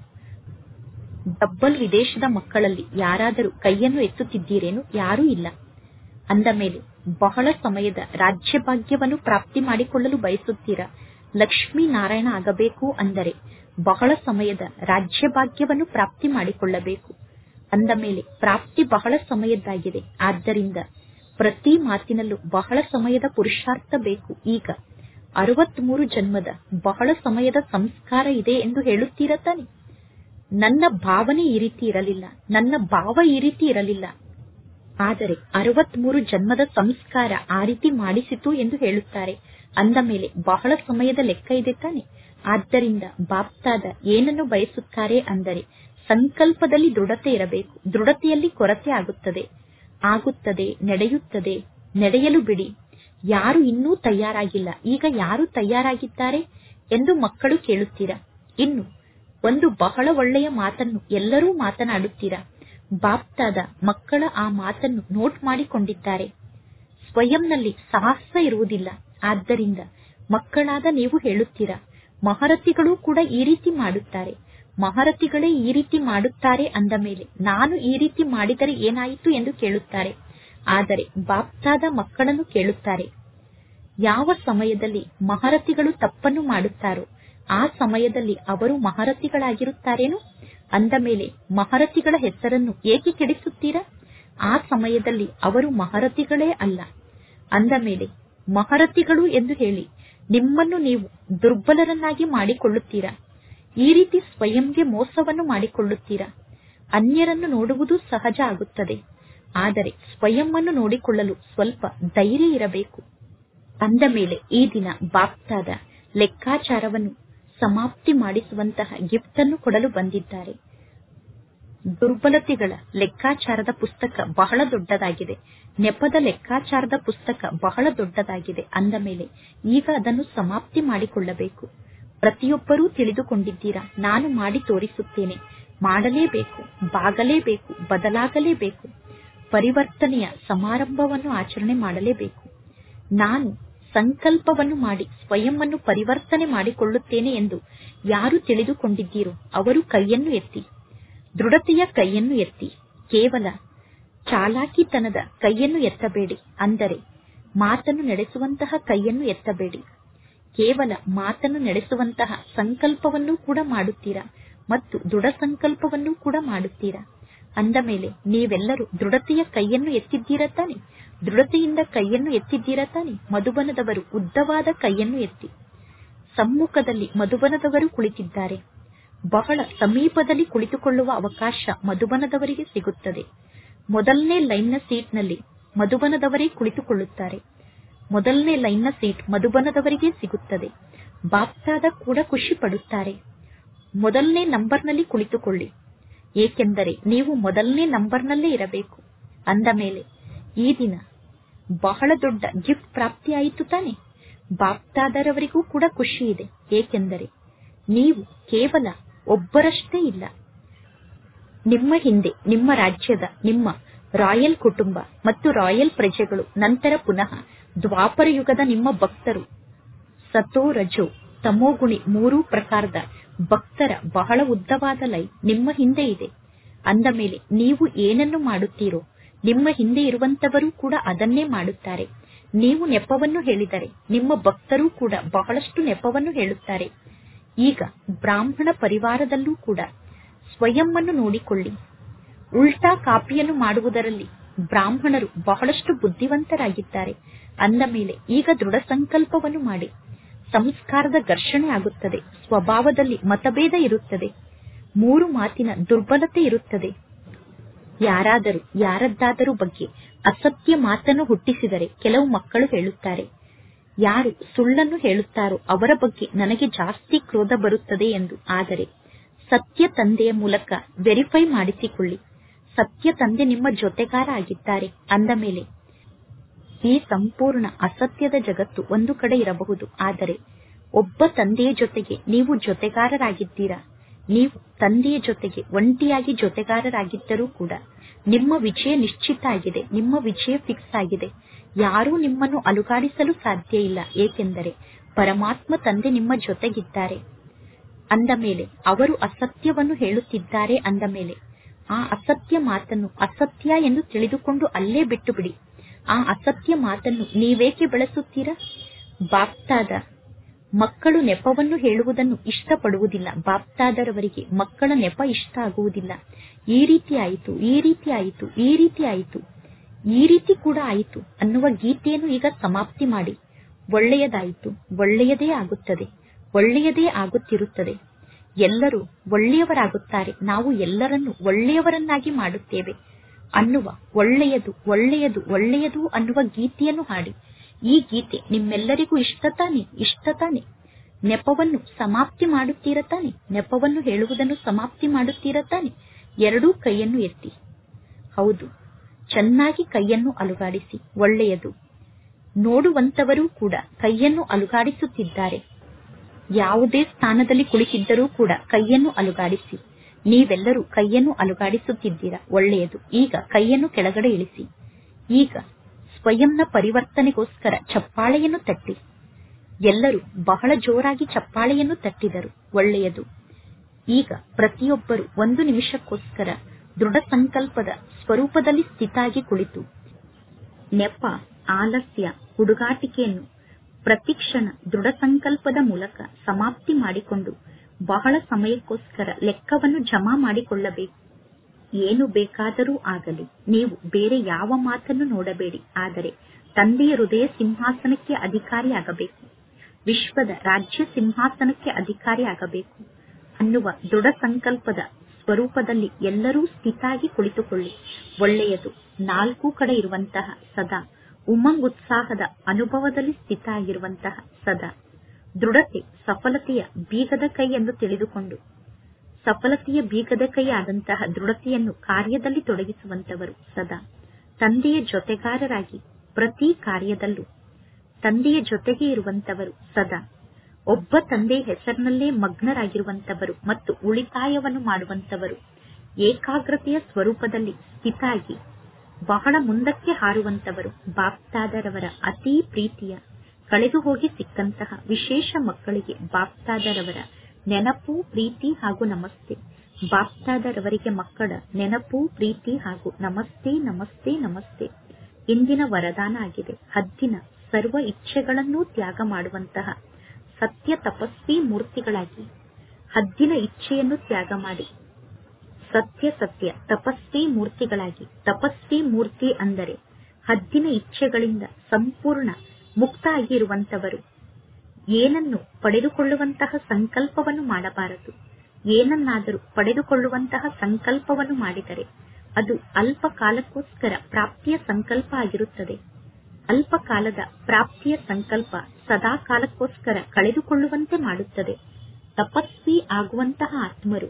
ಡಬ್ಬಲ್ ವಿದೇಶದ ಮಕ್ಕಳಲ್ಲಿ ಯಾರಾದರೂ ಕೈಯನ್ನು ಎತ್ತುತ್ತಿದ್ದೀರೇನು ಯಾರೂ ಇಲ್ಲ ಅಂದ ಮೇಲೆ ಬಹಳ ಸಮಯದ ರಾಜ್ಯಭಾಗ್ಯವನ್ನು ಪ್ರಾಪ್ತಿ ಮಾಡಿಕೊಳ್ಳಲು ಬಯಸುತ್ತೀರಾ ಲಕ್ಷ್ಮೀನಾರಾಯಣ ಆಗಬೇಕು ಅಂದರೆ ಬಹಳ ಸಮಯದ ರಾಜ್ಯಭಾಗ್ಯವನ್ನು ಪ್ರಾಪ್ತಿ ಮಾಡಿಕೊಳ್ಳಬೇಕು ಅಂದ ಮೇಲೆ ಪ್ರಾಪ್ತಿ ಬಹಳ ಸಮಯದ್ದಾಗಿದೆ ಆದ್ದರಿಂದ ಪ್ರತಿ ಮಾತಿನಲ್ಲೂ ಬಹಳ ಸಮಯದ ಪುರುಷಾರ್ಥ ಬೇಕು ಈಗ ಅರವತ್ಮೂರು ಜನ್ಮದ ಬಹಳ ಸಮಯದ ಸಂಸ್ಕಾರ ಇದೆ ಎಂದು ಹೇಳುತ್ತೀರ ತಾನೆ ನನ್ನ ಭಾವನೆ ಈ ರೀತಿ ಇರಲಿಲ್ಲ ನನ್ನ ಭಾವ ಈ ರೀತಿ ಇರಲಿಲ್ಲ ಆದರೆ ಅರವತ್ಮೂರು ಜನ್ಮದ ಸಂಸ್ಕಾರ ಆ ರೀತಿ ಮಾಡಿಸಿತು ಎಂದು ಹೇಳುತ್ತಾರೆ ಅಂದ ಮೇಲೆ ಬಹಳ ಸಮಯದ ಲೆಕ್ಕ ಇದೆ ತಾನೆ ಆದ್ದರಿಂದ ಬಾಪ್ತಾದ ಏನನ್ನು ಬಯಸುತ್ತಾರೆ ಅಂದರೆ ಸಂಕಲ್ಪದಲ್ಲಿ ದೃಢತೆ ಇರಬೇಕು ದೃಢತೆಯಲ್ಲಿ ಕೊರತೆ ಆಗುತ್ತದೆ ಆಗುತ್ತದೆ ನಡೆಯುತ್ತದೆ ನಡೆಯಲು ಬಿಡಿ ಯಾರು ಇನ್ನೂ ತಯಾರಾಗಿಲ್ಲ ಈಗ ಯಾರು ತಯಾರಾಗಿದ್ದಾರೆ ಎಂದು ಮಕ್ಕಳು ಕೇಳುತ್ತೀರಾ ಇನ್ನು ಒಂದು ಬಹಳ ಒಳ್ಳೆಯ ಮಾತನ್ನು ಎಲ್ಲರೂ ಮಾತನಾಡುತ್ತೀರಾ ಬಾಪ್ತಾದ ಮಕ್ಕಳ ಆ ಮಾತನ್ನು ನೋಟ್ ಮಾಡಿಕೊಂಡಿದ್ದಾರೆ ಸ್ವಯಂನಲ್ಲಿ ಸಾಹಸ ಇರುವುದಿಲ್ಲ ಆದ್ದರಿಂದ ಮಕ್ಕಳಾದ ನೀವು ಹೇಳುತ್ತೀರಾ ಮಹರತಿಗಳು ಕೂಡ ಈ ರೀತಿ ಮಾಡುತ್ತಾರೆ ಮಹರತಿಗಳೇ ಈ ರೀತಿ ಮಾಡುತ್ತಾರೆ ಅಂದ ಮೇಲೆ ನಾನು ಈ ರೀತಿ ಮಾಡಿದರೆ ಏನಾಯಿತು ಎಂದು ಕೇಳುತ್ತಾರೆ ಆದರೆ ಬಾಪ್ತಾದ ಮಕ್ಕಳನ್ನು ಕೇಳುತ್ತಾರೆ ಯಾವ ಸಮಯದಲ್ಲಿ ಮಹರತಿಗಳು ತಪ್ಪನ್ನು ಮಾಡುತ್ತಾರೋ ಆ ಸಮಯದಲ್ಲಿ ಅವರು ಮಹರತಿಗಳಾಗಿರುತ್ತಾರೇನು ಅಂದ ಮೇಲೆ ಮಹರತಿಗಳ ಹೆಸರನ್ನು ಏಕೆ ಕೆಡಿಸುತ್ತೀರಾ ಆ ಸಮಯದಲ್ಲಿ ಅವರು ಮಹರತಿಗಳೇ ಅಲ್ಲ ಅಂದ ಮೇಲೆ ಮಹರತಿಗಳು ಎಂದು ಹೇಳಿ ನಿಮ್ಮನ್ನು ನೀವು ದುರ್ಬಲರನ್ನಾಗಿ ಮಾಡಿಕೊಳ್ಳುತ್ತೀರಾ ಈ ರೀತಿ ಸ್ವಯಂಗೆ ಮೋಸವನ್ನು ಮಾಡಿಕೊಳ್ಳುತ್ತೀರಾ ಅನ್ಯರನ್ನು ನೋಡುವುದು ಸಹಜ ಆಗುತ್ತದೆ ಆದರೆ ಸ್ವಯಂವನ್ನು ನೋಡಿಕೊಳ್ಳಲು ಸ್ವಲ್ಪ ಧೈರ್ಯ ಇರಬೇಕು ಅಂದ ಮೇಲೆ ಈ ದಿನ ಬಾಪ್ತಾದ ಲೆಕ್ಕಾಚಾರವನ್ನು ಸಮಾಪ್ತಿ ಮಾಡಿಸುವಂತಹ ಗಿಫ್ಟ್ ಅನ್ನು ಕೊಡಲು ಬಂದಿದ್ದಾರೆ ದುರ್ಬಲತೆಗಳ ಲೆಕ್ಕಾಚಾರದ ಪುಸ್ತಕ ಬಹಳ ದೊಡ್ಡದಾಗಿದೆ ನೆಪದ ಲೆಕ್ಕಾಚಾರದ ಪುಸ್ತಕ ಬಹಳ ದೊಡ್ಡದಾಗಿದೆ ಅಂದ ಮೇಲೆ ಈಗ ಅದನ್ನು ಸಮಾಪ್ತಿ ಮಾಡಿಕೊಳ್ಳಬೇಕು ಪ್ರತಿಯೊಬ್ಬರೂ ತಿಳಿದುಕೊಂಡಿದ್ದೀರಾ ನಾನು ಮಾಡಿ ತೋರಿಸುತ್ತೇನೆ ಮಾಡಲೇಬೇಕು ಬಾಗಲೇಬೇಕು ಬದಲಾಗಲೇಬೇಕು ಪರಿವರ್ತನೆಯ ಸಮಾರಂಭವನ್ನು ಆಚರಣೆ ಮಾಡಲೇಬೇಕು ನಾನು ಸಂಕಲ್ಪವನ್ನು ಮಾಡಿ ಸ್ವಯಂವನ್ನು ಪರಿವರ್ತನೆ ಮಾಡಿಕೊಳ್ಳುತ್ತೇನೆ ಎಂದು ಯಾರು ತಿಳಿದುಕೊಂಡಿದ್ದೀರೋ ಅವರು ಕೈಯನ್ನು ಎತ್ತಿ ದೃಢತೆಯ ಕೈಯನ್ನು ಎತ್ತಿ ಕೇವಲ ಚಾಲಾಕಿತನದ ಕೈಯನ್ನು ಎತ್ತಬೇಡಿ ಅಂದರೆ ಮಾತನ್ನು ನಡೆಸುವಂತಹ ಕೈಯನ್ನು ಎತ್ತಬೇಡಿ ಕೇವಲ ಮಾತನ್ನು ನಡೆಸುವಂತಹ ಸಂಕಲ್ಪವನ್ನು ಕೂಡ ಮಾಡುತ್ತೀರಾ ಮತ್ತು ದೃಢ ಸಂಕಲ್ಪವನ್ನು ಕೂಡ ಮಾಡುತ್ತೀರಾ ಅಂದ ಮೇಲೆ ನೀವೆಲ್ಲರೂ ದೃಢತೆಯ ಕೈಯನ್ನು ಎತ್ತಿದ್ದೀರಾ ತಾನೆ ದೃಢತೆಯಿಂದ ಕೈಯನ್ನು ಎತ್ತಿದ್ದೀರಾ ತಾನೆ ಮಧುಬನದವರು ಉದ್ದವಾದ ಕೈಯನ್ನು ಎತ್ತಿ ಸಮ್ಮುಖದಲ್ಲಿ ಮಧುಬನದವರು ಕುಳಿತಿದ್ದಾರೆ ಬಹಳ ಸಮೀಪದಲ್ಲಿ ಕುಳಿತುಕೊಳ್ಳುವ ಅವಕಾಶ ಮಧುಬನದವರಿಗೆ ಸಿಗುತ್ತದೆ ಮೊದಲನೇ ಲೈನ್ನ ಸೀಟ್ನಲ್ಲಿ ಮಧುಬನದವರೇ ಕುಳಿತುಕೊಳ್ಳುತ್ತಾರೆ ಮೊದಲನೇ ಲೈನ್ನ ಸೀಟ್ ಮಧುಬನದವರಿಗೆ ಸಿಗುತ್ತದೆ ಬಾಪ್ತಾದ ಕೂಡ ಖುಷಿ ಪಡುತ್ತಾರೆ ಮೊದಲನೇ ನಂಬರ್ನಲ್ಲಿ ಕುಳಿತುಕೊಳ್ಳಿ ಏಕೆಂದರೆ ನೀವು ಮೊದಲನೇ ನಂಬರ್ನಲ್ಲೇ ಇರಬೇಕು ಅಂದ ಮೇಲೆ ಈ ದಿನ ಬಹಳ ದೊಡ್ಡ ಗಿಫ್ಟ್ ಪ್ರಾಪ್ತಿಯಾಯಿತು ತಾನೆ ಬಾಪ್ತಾದರವರಿಗೂ ಕೂಡ ಖುಷಿ ಇದೆ ಏಕೆಂದರೆ ನೀವು ಕೇವಲ ಒಬ್ಬರಷ್ಟೇ ಇಲ್ಲ ನಿಮ್ಮ ಹಿಂದೆ ನಿಮ್ಮ ರಾಜ್ಯದ ನಿಮ್ಮ ರಾಯಲ್ ಕುಟುಂಬ ಮತ್ತು ರಾಯಲ್ ಪ್ರಜೆಗಳು ನಂತರ ಪುನಃ ದ್ವಾಪರ ಯುಗದ ನಿಮ್ಮ ಭಕ್ತರು ಸತೋ ರಜೋ ತಮೋಗುಣಿ ಮೂರೂ ಪ್ರಕಾರದ ಭಕ್ತರ ಬಹಳ ಉದ್ದವಾದ ಲೈ ನಿಮ್ಮ ಹಿಂದೆ ಇದೆ ಅಂದ ಮೇಲೆ ನೀವು ಏನನ್ನು ಮಾಡುತ್ತೀರೋ ನಿಮ್ಮ ಹಿಂದೆ ಇರುವಂತವರು ಕೂಡ ಅದನ್ನೇ ಮಾಡುತ್ತಾರೆ ನೀವು ನೆಪವನ್ನು ಹೇಳಿದರೆ ನಿಮ್ಮ ಭಕ್ತರೂ ಕೂಡ ಬಹಳಷ್ಟು ನೆಪವನ್ನು ಹೇಳುತ್ತಾರೆ ಈಗ ಬ್ರಾಹ್ಮಣ ಪರಿವಾರದಲ್ಲೂ ಕೂಡ ಸ್ವಯಂವನ್ನು ನೋಡಿಕೊಳ್ಳಿ ಉಲ್ಟಾ ಕಾಪಿಯನ್ನು ಮಾಡುವುದರಲ್ಲಿ ಬ್ರಾಹ್ಮಣರು ಬಹಳಷ್ಟು ಬುದ್ಧಿವಂತರಾಗಿದ್ದಾರೆ ಅಂದ ಮೇಲೆ ಈಗ ದೃಢ ಸಂಕಲ್ಪವನ್ನು ಮಾಡಿ ಸಂಸ್ಕಾರದ ಘರ್ಷಣೆ ಆಗುತ್ತದೆ ಸ್ವಭಾವದಲ್ಲಿ ಮತಭೇದ ಇರುತ್ತದೆ ಮೂರು ಮಾತಿನ ದುರ್ಬಲತೆ ಇರುತ್ತದೆ ಯಾರಾದರೂ ಯಾರದ್ದಾದರೂ ಬಗ್ಗೆ ಅಸತ್ಯ ಮಾತನ್ನು ಹುಟ್ಟಿಸಿದರೆ ಕೆಲವು ಮಕ್ಕಳು ಹೇಳುತ್ತಾರೆ ಯಾರು ಸುಳ್ಳನ್ನು ಹೇಳುತ್ತಾರೋ ಅವರ ಬಗ್ಗೆ ನನಗೆ ಜಾಸ್ತಿ ಕ್ರೋಧ ಬರುತ್ತದೆ ಎಂದು ಆದರೆ ಸತ್ಯ ತಂದೆಯ ಮೂಲಕ ವೆರಿಫೈ ಮಾಡಿಸಿಕೊಳ್ಳಿ ಸತ್ಯ ತಂದೆ ನಿಮ್ಮ ಜೊತೆಗಾರ ಆಗಿದ್ದಾರೆ ಅಂದ ಮೇಲೆ ಈ ಸಂಪೂರ್ಣ ಅಸತ್ಯದ ಜಗತ್ತು ಒಂದು ಕಡೆ ಇರಬಹುದು ಆದರೆ ಒಬ್ಬ ತಂದೆಯ ಜೊತೆಗೆ ನೀವು ಜೊತೆಗಾರರಾಗಿದ್ದೀರಾ ನೀವು ತಂದೆಯ ಜೊತೆಗೆ ಒಂಟಿಯಾಗಿ ಜೊತೆಗಾರರಾಗಿದ್ದರೂ ಕೂಡ ನಿಮ್ಮ ವಿಜಯ ನಿಶ್ಚಿತ ಆಗಿದೆ ನಿಮ್ಮ ವಿಜಯ ಫಿಕ್ಸ್ ಆಗಿದೆ ಯಾರೂ ನಿಮ್ಮನ್ನು ಅಲುಗಾಡಿಸಲು ಸಾಧ್ಯ ಇಲ್ಲ ಏಕೆಂದರೆ ಪರಮಾತ್ಮ ತಂದೆ ನಿಮ್ಮ ಜೊತೆಗಿದ್ದಾರೆ ಅಂದ ಮೇಲೆ ಅವರು ಅಸತ್ಯವನ್ನು ಹೇಳುತ್ತಿದ್ದಾರೆ ಅಂದ ಮೇಲೆ ಆ ಅಸತ್ಯ ಮಾತನ್ನು ಅಸತ್ಯ ಎಂದು ತಿಳಿದುಕೊಂಡು ಅಲ್ಲೇ ಬಿಟ್ಟು ಬಿಡಿ ಆ ಅಸತ್ಯ ಮಾತನ್ನು ನೀವೇಕೆ ಬೆಳೆಸುತ್ತೀರಾ ಬಾಪ್ತಾದ ಮಕ್ಕಳು ನೆಪವನ್ನು ಹೇಳುವುದನ್ನು ಇಷ್ಟಪಡುವುದಿಲ್ಲ ಬಾಪ್ತಾದರವರಿಗೆ ಮಕ್ಕಳ ನೆಪ ಇಷ್ಟ ಆಗುವುದಿಲ್ಲ ಈ ರೀತಿ ಆಯಿತು ಈ ರೀತಿ ಆಯಿತು ಈ ರೀತಿ ಆಯಿತು ಈ ರೀತಿ ಕೂಡ ಆಯಿತು ಅನ್ನುವ ಗೀತೆಯನ್ನು ಈಗ ಸಮಾಪ್ತಿ ಮಾಡಿ ಒಳ್ಳೆಯದಾಯಿತು ಒಳ್ಳೆಯದೇ ಆಗುತ್ತದೆ ಒಳ್ಳೆಯದೇ ಆಗುತ್ತಿರುತ್ತದೆ ಎಲ್ಲರೂ ಒಳ್ಳೆಯವರಾಗುತ್ತಾರೆ ನಾವು ಎಲ್ಲರನ್ನು ಒಳ್ಳೆಯವರನ್ನಾಗಿ ಮಾಡುತ್ತೇವೆ ಅನ್ನುವ ಒಳ್ಳೆಯದು ಒಳ್ಳೆಯದು ಒಳ್ಳೆಯದು ಅನ್ನುವ ಗೀತೆಯನ್ನು ಹಾಡಿ ಈ ಗೀತೆ ನಿಮ್ಮೆಲ್ಲರಿಗೂ ಇಷ್ಟ ತಾನೆ ಇಷ್ಟ ತಾನೆ ನೆಪವನ್ನು ಸಮಾಪ್ತಿ ಮಾಡುತ್ತೀರ ತಾನೆ ನೆಪವನ್ನು ಹೇಳುವುದನ್ನು ಸಮಾಪ್ತಿ ಮಾಡುತ್ತೀರ ತಾನೆ ಎರಡೂ ಕೈಯನ್ನು ಎತ್ತಿ ಹೌದು ಚೆನ್ನಾಗಿ ಕೈಯನ್ನು ಅಲುಗಾಡಿಸಿ ಒಳ್ಳೆಯದು ನೋಡುವಂತವರೂ ಕೂಡ ಕೈಯನ್ನು ಅಲುಗಾಡಿಸುತ್ತಿದ್ದಾರೆ ಯಾವುದೇ ಸ್ಥಾನದಲ್ಲಿ ಕುಳಿತಿದ್ದರೂ ಕೂಡ ಕೈಯನ್ನು ಅಲುಗಾಡಿಸಿ ನೀವೆಲ್ಲರೂ ಕೈಯನ್ನು ಅಲುಗಾಡಿಸುತ್ತಿದ್ದೀರಾ ಒಳ್ಳೆಯದು ಈಗ ಕೈಯನ್ನು ಕೆಳಗಡೆ ಇಳಿಸಿ ಈಗ ಸ್ವಯಂನ ಪರಿವರ್ತನೆಗೋಸ್ಕರ ಚಪ್ಪಾಳೆಯನ್ನು ತಟ್ಟಿ ಎಲ್ಲರೂ ಬಹಳ ಜೋರಾಗಿ ಚಪ್ಪಾಳೆಯನ್ನು ತಟ್ಟಿದರು ಒಳ್ಳೆಯದು ಈಗ ಪ್ರತಿಯೊಬ್ಬರು ಒಂದು ನಿಮಿಷಕ್ಕೋಸ್ಕರ ದೃಢ ಸಂಕಲ್ಪದ ಸ್ವರೂಪದಲ್ಲಿ ಸ್ಥಿತಾಗಿ ಕುಳಿತು ನೆಪ ಆಲಸ್ಯ ಹುಡುಗಾಟಿಕೆಯನ್ನು ಪ್ರತಿಕ್ಷಣ ದೃಢ ಸಂಕಲ್ಪದ ಮೂಲಕ ಸಮಾಪ್ತಿ ಮಾಡಿಕೊಂಡು ಬಹಳ ಸಮಯಕ್ಕೋಸ್ಕರ ಲೆಕ್ಕವನ್ನು ಜಮಾ ಮಾಡಿಕೊಳ್ಳಬೇಕು ಏನು ಬೇಕಾದರೂ ಆಗಲಿ ನೀವು ಬೇರೆ ಯಾವ ಮಾತನ್ನು ನೋಡಬೇಡಿ ಆದರೆ ತಂದೆಯ ಹೃದಯ ಸಿಂಹಾಸನಕ್ಕೆ ಅಧಿಕಾರಿಯಾಗಬೇಕು ವಿಶ್ವದ ರಾಜ್ಯ ಸಿಂಹಾಸನಕ್ಕೆ ಅಧಿಕಾರಿಯಾಗಬೇಕು ಅನ್ನುವ ದೃಢ ಸಂಕಲ್ಪದ ಸ್ವರೂಪದಲ್ಲಿ ಎಲ್ಲರೂ ಸ್ಥಿತಾಗಿ ಕುಳಿತುಕೊಳ್ಳಿ ಒಳ್ಳೆಯದು ನಾಲ್ಕು ಕಡೆ ಇರುವಂತಹ ಸದಾ ಉಮಂಗ್ ಉತ್ಸಾಹದ ಅನುಭವದಲ್ಲಿ ಸ್ಥಿತ ಆಗಿರುವಂತಹ ಸದಾ ದೃಢತೆ ಸಫಲತೆಯ ಬೀಗದ ಕೈ ಎಂದು ತಿಳಿದುಕೊಂಡು ಸಫಲತೆಯ ಬೀಗದ ಕೈ ಆದಂತಹ ದೃಢತೆಯನ್ನು ಕಾರ್ಯದಲ್ಲಿ ತೊಡಗಿಸುವಂತವರು ಸದಾ ತಂದೆಯ ಜೊತೆಗಾರರಾಗಿ ಪ್ರತಿ ಕಾರ್ಯದಲ್ಲೂ ತಂದೆಯ ಜೊತೆಗೆ ಇರುವಂತವರು ಸದಾ ಒಬ್ಬ ತಂದೆಯ ಹೆಸರಿನಲ್ಲೇ ಮಗ್ನರಾಗಿರುವಂತವರು ಮತ್ತು ಉಳಿತಾಯವನ್ನು ಮಾಡುವಂತವರು ಏಕಾಗ್ರತೆಯ ಸ್ವರೂಪದಲ್ಲಿ ಸ್ಥಿತಾಗಿ ಬಹಳ ಮುಂದಕ್ಕೆ ಹಾರುವಂತವರು ಬಾಪ್ತಾದರವರ ಅತೀ ಪ್ರೀತಿಯ ಕಳೆದು ಹೋಗಿ ಸಿಕ್ಕಂತಹ ವಿಶೇಷ ಮಕ್ಕಳಿಗೆ ಬಾಪ್ತಾದರವರ ನೆನಪು ಪ್ರೀತಿ ಹಾಗೂ ನಮಸ್ತೆ ಬಾಪ್ತಾದರವರಿಗೆ ಮಕ್ಕಳ ನೆನಪು ಪ್ರೀತಿ ಹಾಗೂ ನಮಸ್ತೆ ನಮಸ್ತೆ ನಮಸ್ತೆ ಇಂದಿನ ವರದಾನ ಆಗಿದೆ ಹದ್ದಿನ ಸರ್ವ ಇಚ್ಛೆಗಳನ್ನೂ ತ್ಯಾಗ ಮಾಡುವಂತಹ ಸತ್ಯ ತಪಸ್ವಿ ಮೂರ್ತಿಗಳಾಗಿ ಹದ್ದಿನ ಇಚ್ಛೆಯನ್ನು ತ್ಯಾಗ ಮಾಡಿ ಸತ್ಯ ಸತ್ಯ ತಪಸ್ವಿ ಮೂರ್ತಿಗಳಾಗಿ ತಪಸ್ವಿ ಮೂರ್ತಿ ಅಂದರೆ ಹದ್ದಿನ ಇಚ್ಛೆಗಳಿಂದ ಸಂಪೂರ್ಣ ಮುಕ್ತ ಆಗಿರುವಂತವರು ಏನನ್ನು ಪಡೆದುಕೊಳ್ಳುವಂತಹ ಸಂಕಲ್ಪವನ್ನು ಮಾಡಬಾರದು ಏನನ್ನಾದರೂ ಪಡೆದುಕೊಳ್ಳುವಂತಹ ಸಂಕಲ್ಪವನ್ನು ಮಾಡಿದರೆ ಅದು ಅಲ್ಪ ಕಾಲಕ್ಕೋಸ್ಕರ ಪ್ರಾಪ್ತಿಯ ಸಂಕಲ್ಪ ಆಗಿರುತ್ತದೆ ಅಲ್ಪ ಕಾಲದ ಪ್ರಾಪ್ತಿಯ ಸಂಕಲ್ಪ ಸದಾ ಕಾಲಕ್ಕೋಸ್ಕರ ಕಳೆದುಕೊಳ್ಳುವಂತೆ ಮಾಡುತ್ತದೆ ತಪಸ್ವಿ ಆಗುವಂತಹ ಆತ್ಮರು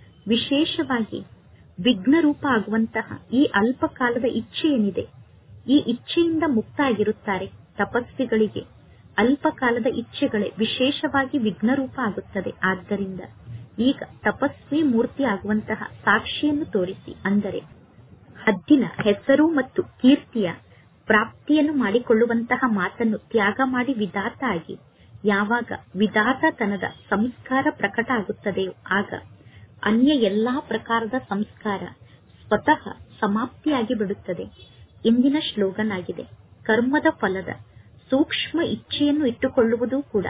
ವಿಶೇಷವಾಗಿ ವಿಘ್ನರೂಪ ಆಗುವಂತಹ ಈ ಅಲ್ಪ ಕಾಲದ ಇಚ್ಛೆ ಏನಿದೆ ಈ ಇಚ್ಛೆಯಿಂದ ಮುಕ್ತ ಆಗಿರುತ್ತಾರೆ ತಪಸ್ವಿಗಳಿಗೆ ಅಲ್ಪ ಕಾಲದ ಇಚ್ಛೆಗಳೇ ವಿಶೇಷವಾಗಿ ವಿಘ್ನರೂಪ ಆಗುತ್ತದೆ ಆದ್ದರಿಂದ ಈಗ ತಪಸ್ವಿ ಮೂರ್ತಿ ಆಗುವಂತಹ ಸಾಕ್ಷಿಯನ್ನು ತೋರಿಸಿ ಅಂದರೆ ಹದ್ದಿನ ಹೆಸರು ಮತ್ತು ಕೀರ್ತಿಯ ಪ್ರಾಪ್ತಿಯನ್ನು ಮಾಡಿಕೊಳ್ಳುವಂತಹ ಮಾತನ್ನು ತ್ಯಾಗ ಮಾಡಿ ವಿಧಾತ ಆಗಿ ಯಾವಾಗ ವಿಧಾತತನದ ಸಂಸ್ಕಾರ ಪ್ರಕಟ ಆಗುತ್ತದೆಯೋ ಆಗ ಅನ್ಯ ಎಲ್ಲಾ ಪ್ರಕಾರದ ಸಂಸ್ಕಾರ ಸ್ವತಃ ಸಮಾಪ್ತಿಯಾಗಿ ಬಿಡುತ್ತದೆ ಇಂದಿನ ಶ್ಲೋಗನ್ ಆಗಿದೆ ಕರ್ಮದ ಫಲದ ಸೂಕ್ಷ್ಮ ಇಚ್ಛೆಯನ್ನು ಇಟ್ಟುಕೊಳ್ಳುವುದು ಕೂಡ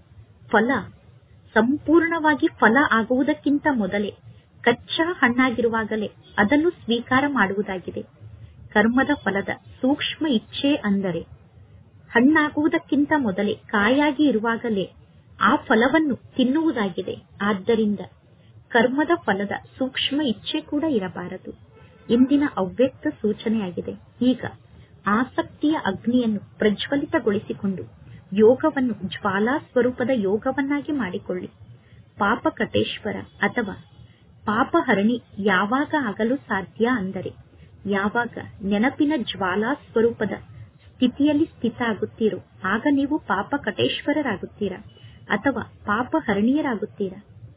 ಫಲ ಸಂಪೂರ್ಣವಾಗಿ ಫಲ ಆಗುವುದಕ್ಕಿಂತ ಮೊದಲೇ ಕಚ್ಚಾ ಹಣ್ಣಾಗಿರುವಾಗಲೇ ಅದನ್ನು ಸ್ವೀಕಾರ ಮಾಡುವುದಾಗಿದೆ ಕರ್ಮದ ಫಲದ ಸೂಕ್ಷ್ಮ ಇಚ್ಛೆ ಅಂದರೆ ಹಣ್ಣಾಗುವುದಕ್ಕಿಂತ ಮೊದಲೇ ಕಾಯಾಗಿ ಇರುವಾಗಲೇ ಆ ಫಲವನ್ನು ತಿನ್ನುವುದಾಗಿದೆ ಆದ್ದರಿಂದ ಕರ್ಮದ ಫಲದ ಸೂಕ್ಷ್ಮ ಇಚ್ಛೆ ಕೂಡ ಇರಬಾರದು ಇಂದಿನ ಅವ್ಯಕ್ತ ಸೂಚನೆಯಾಗಿದೆ ಈಗ ಆಸಕ್ತಿಯ ಅಗ್ನಿಯನ್ನು ಪ್ರಜ್ವಲಿತಗೊಳಿಸಿಕೊಂಡು ಯೋಗವನ್ನು ಜ್ವಾಲಾ ಸ್ವರೂಪದ ಯೋಗವನ್ನಾಗಿ ಮಾಡಿಕೊಳ್ಳಿ ಪಾಪ ಕಟೇಶ್ವರ ಅಥವಾ ಪಾಪಹರಣಿ ಯಾವಾಗ ಆಗಲು ಸಾಧ್ಯ ಅಂದರೆ ಯಾವಾಗ ನೆನಪಿನ ಜ್ವಾಲಾ ಸ್ವರೂಪದ ಸ್ಥಿತಿಯಲ್ಲಿ ಸ್ಥಿತ ಆಗುತ್ತೀರೋ ಆಗ ನೀವು ಪಾಪ ಕಟೇಶ್ವರರಾಗುತ್ತೀರಾ ಅಥವಾ ಪಾಪಹರಣೀಯರಾಗುತ್ತೀರಾ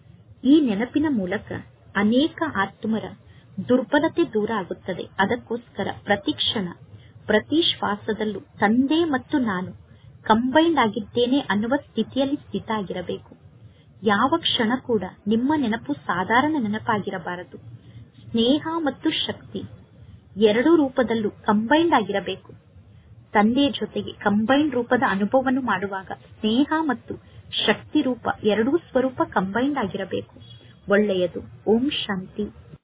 ಈ ನೆನಪಿನ ಮೂಲಕ ಅನೇಕ ಆತ್ಮರ ದುರ್ಬಲತೆ ದೂರ ಆಗುತ್ತದೆ ಅದಕ್ಕೋಸ್ಕರ ಪ್ರತಿಕ್ಷಣ ಪ್ರತಿ ಶ್ವಾಸದಲ್ಲೂ ತಂದೆ ಮತ್ತು ನಾನು ಕಂಬೈಂಡ್ ಆಗಿದ್ದೇನೆ ಅನ್ನುವ ಸ್ಥಿತಿಯಲ್ಲಿ ಸ್ಥಿತ ಆಗಿರಬೇಕು ಯಾವ ಕ್ಷಣ ಕೂಡ ನಿಮ್ಮ ನೆನಪು ಸಾಧಾರಣ ನೆನಪಾಗಿರಬಾರದು ಸ್ನೇಹ ಮತ್ತು ಶಕ್ತಿ ಎರಡೂ ರೂಪದಲ್ಲೂ ಕಂಬೈಂಡ್ ಆಗಿರಬೇಕು ತಂದೆಯ ಜೊತೆಗೆ ಕಂಬೈಂಡ್ ರೂಪದ ಅನುಭವವನ್ನು ಮಾಡುವಾಗ ಸ್ನೇಹ ಮತ್ತು ಶಕ್ತಿ ರೂಪ ಎರಡೂ ಸ್ವರೂಪ ಕಂಬೈಂಡ್ ಆಗಿರಬೇಕು ಒಳ್ಳೆಯದು ಓಂ ಶಾಂತಿ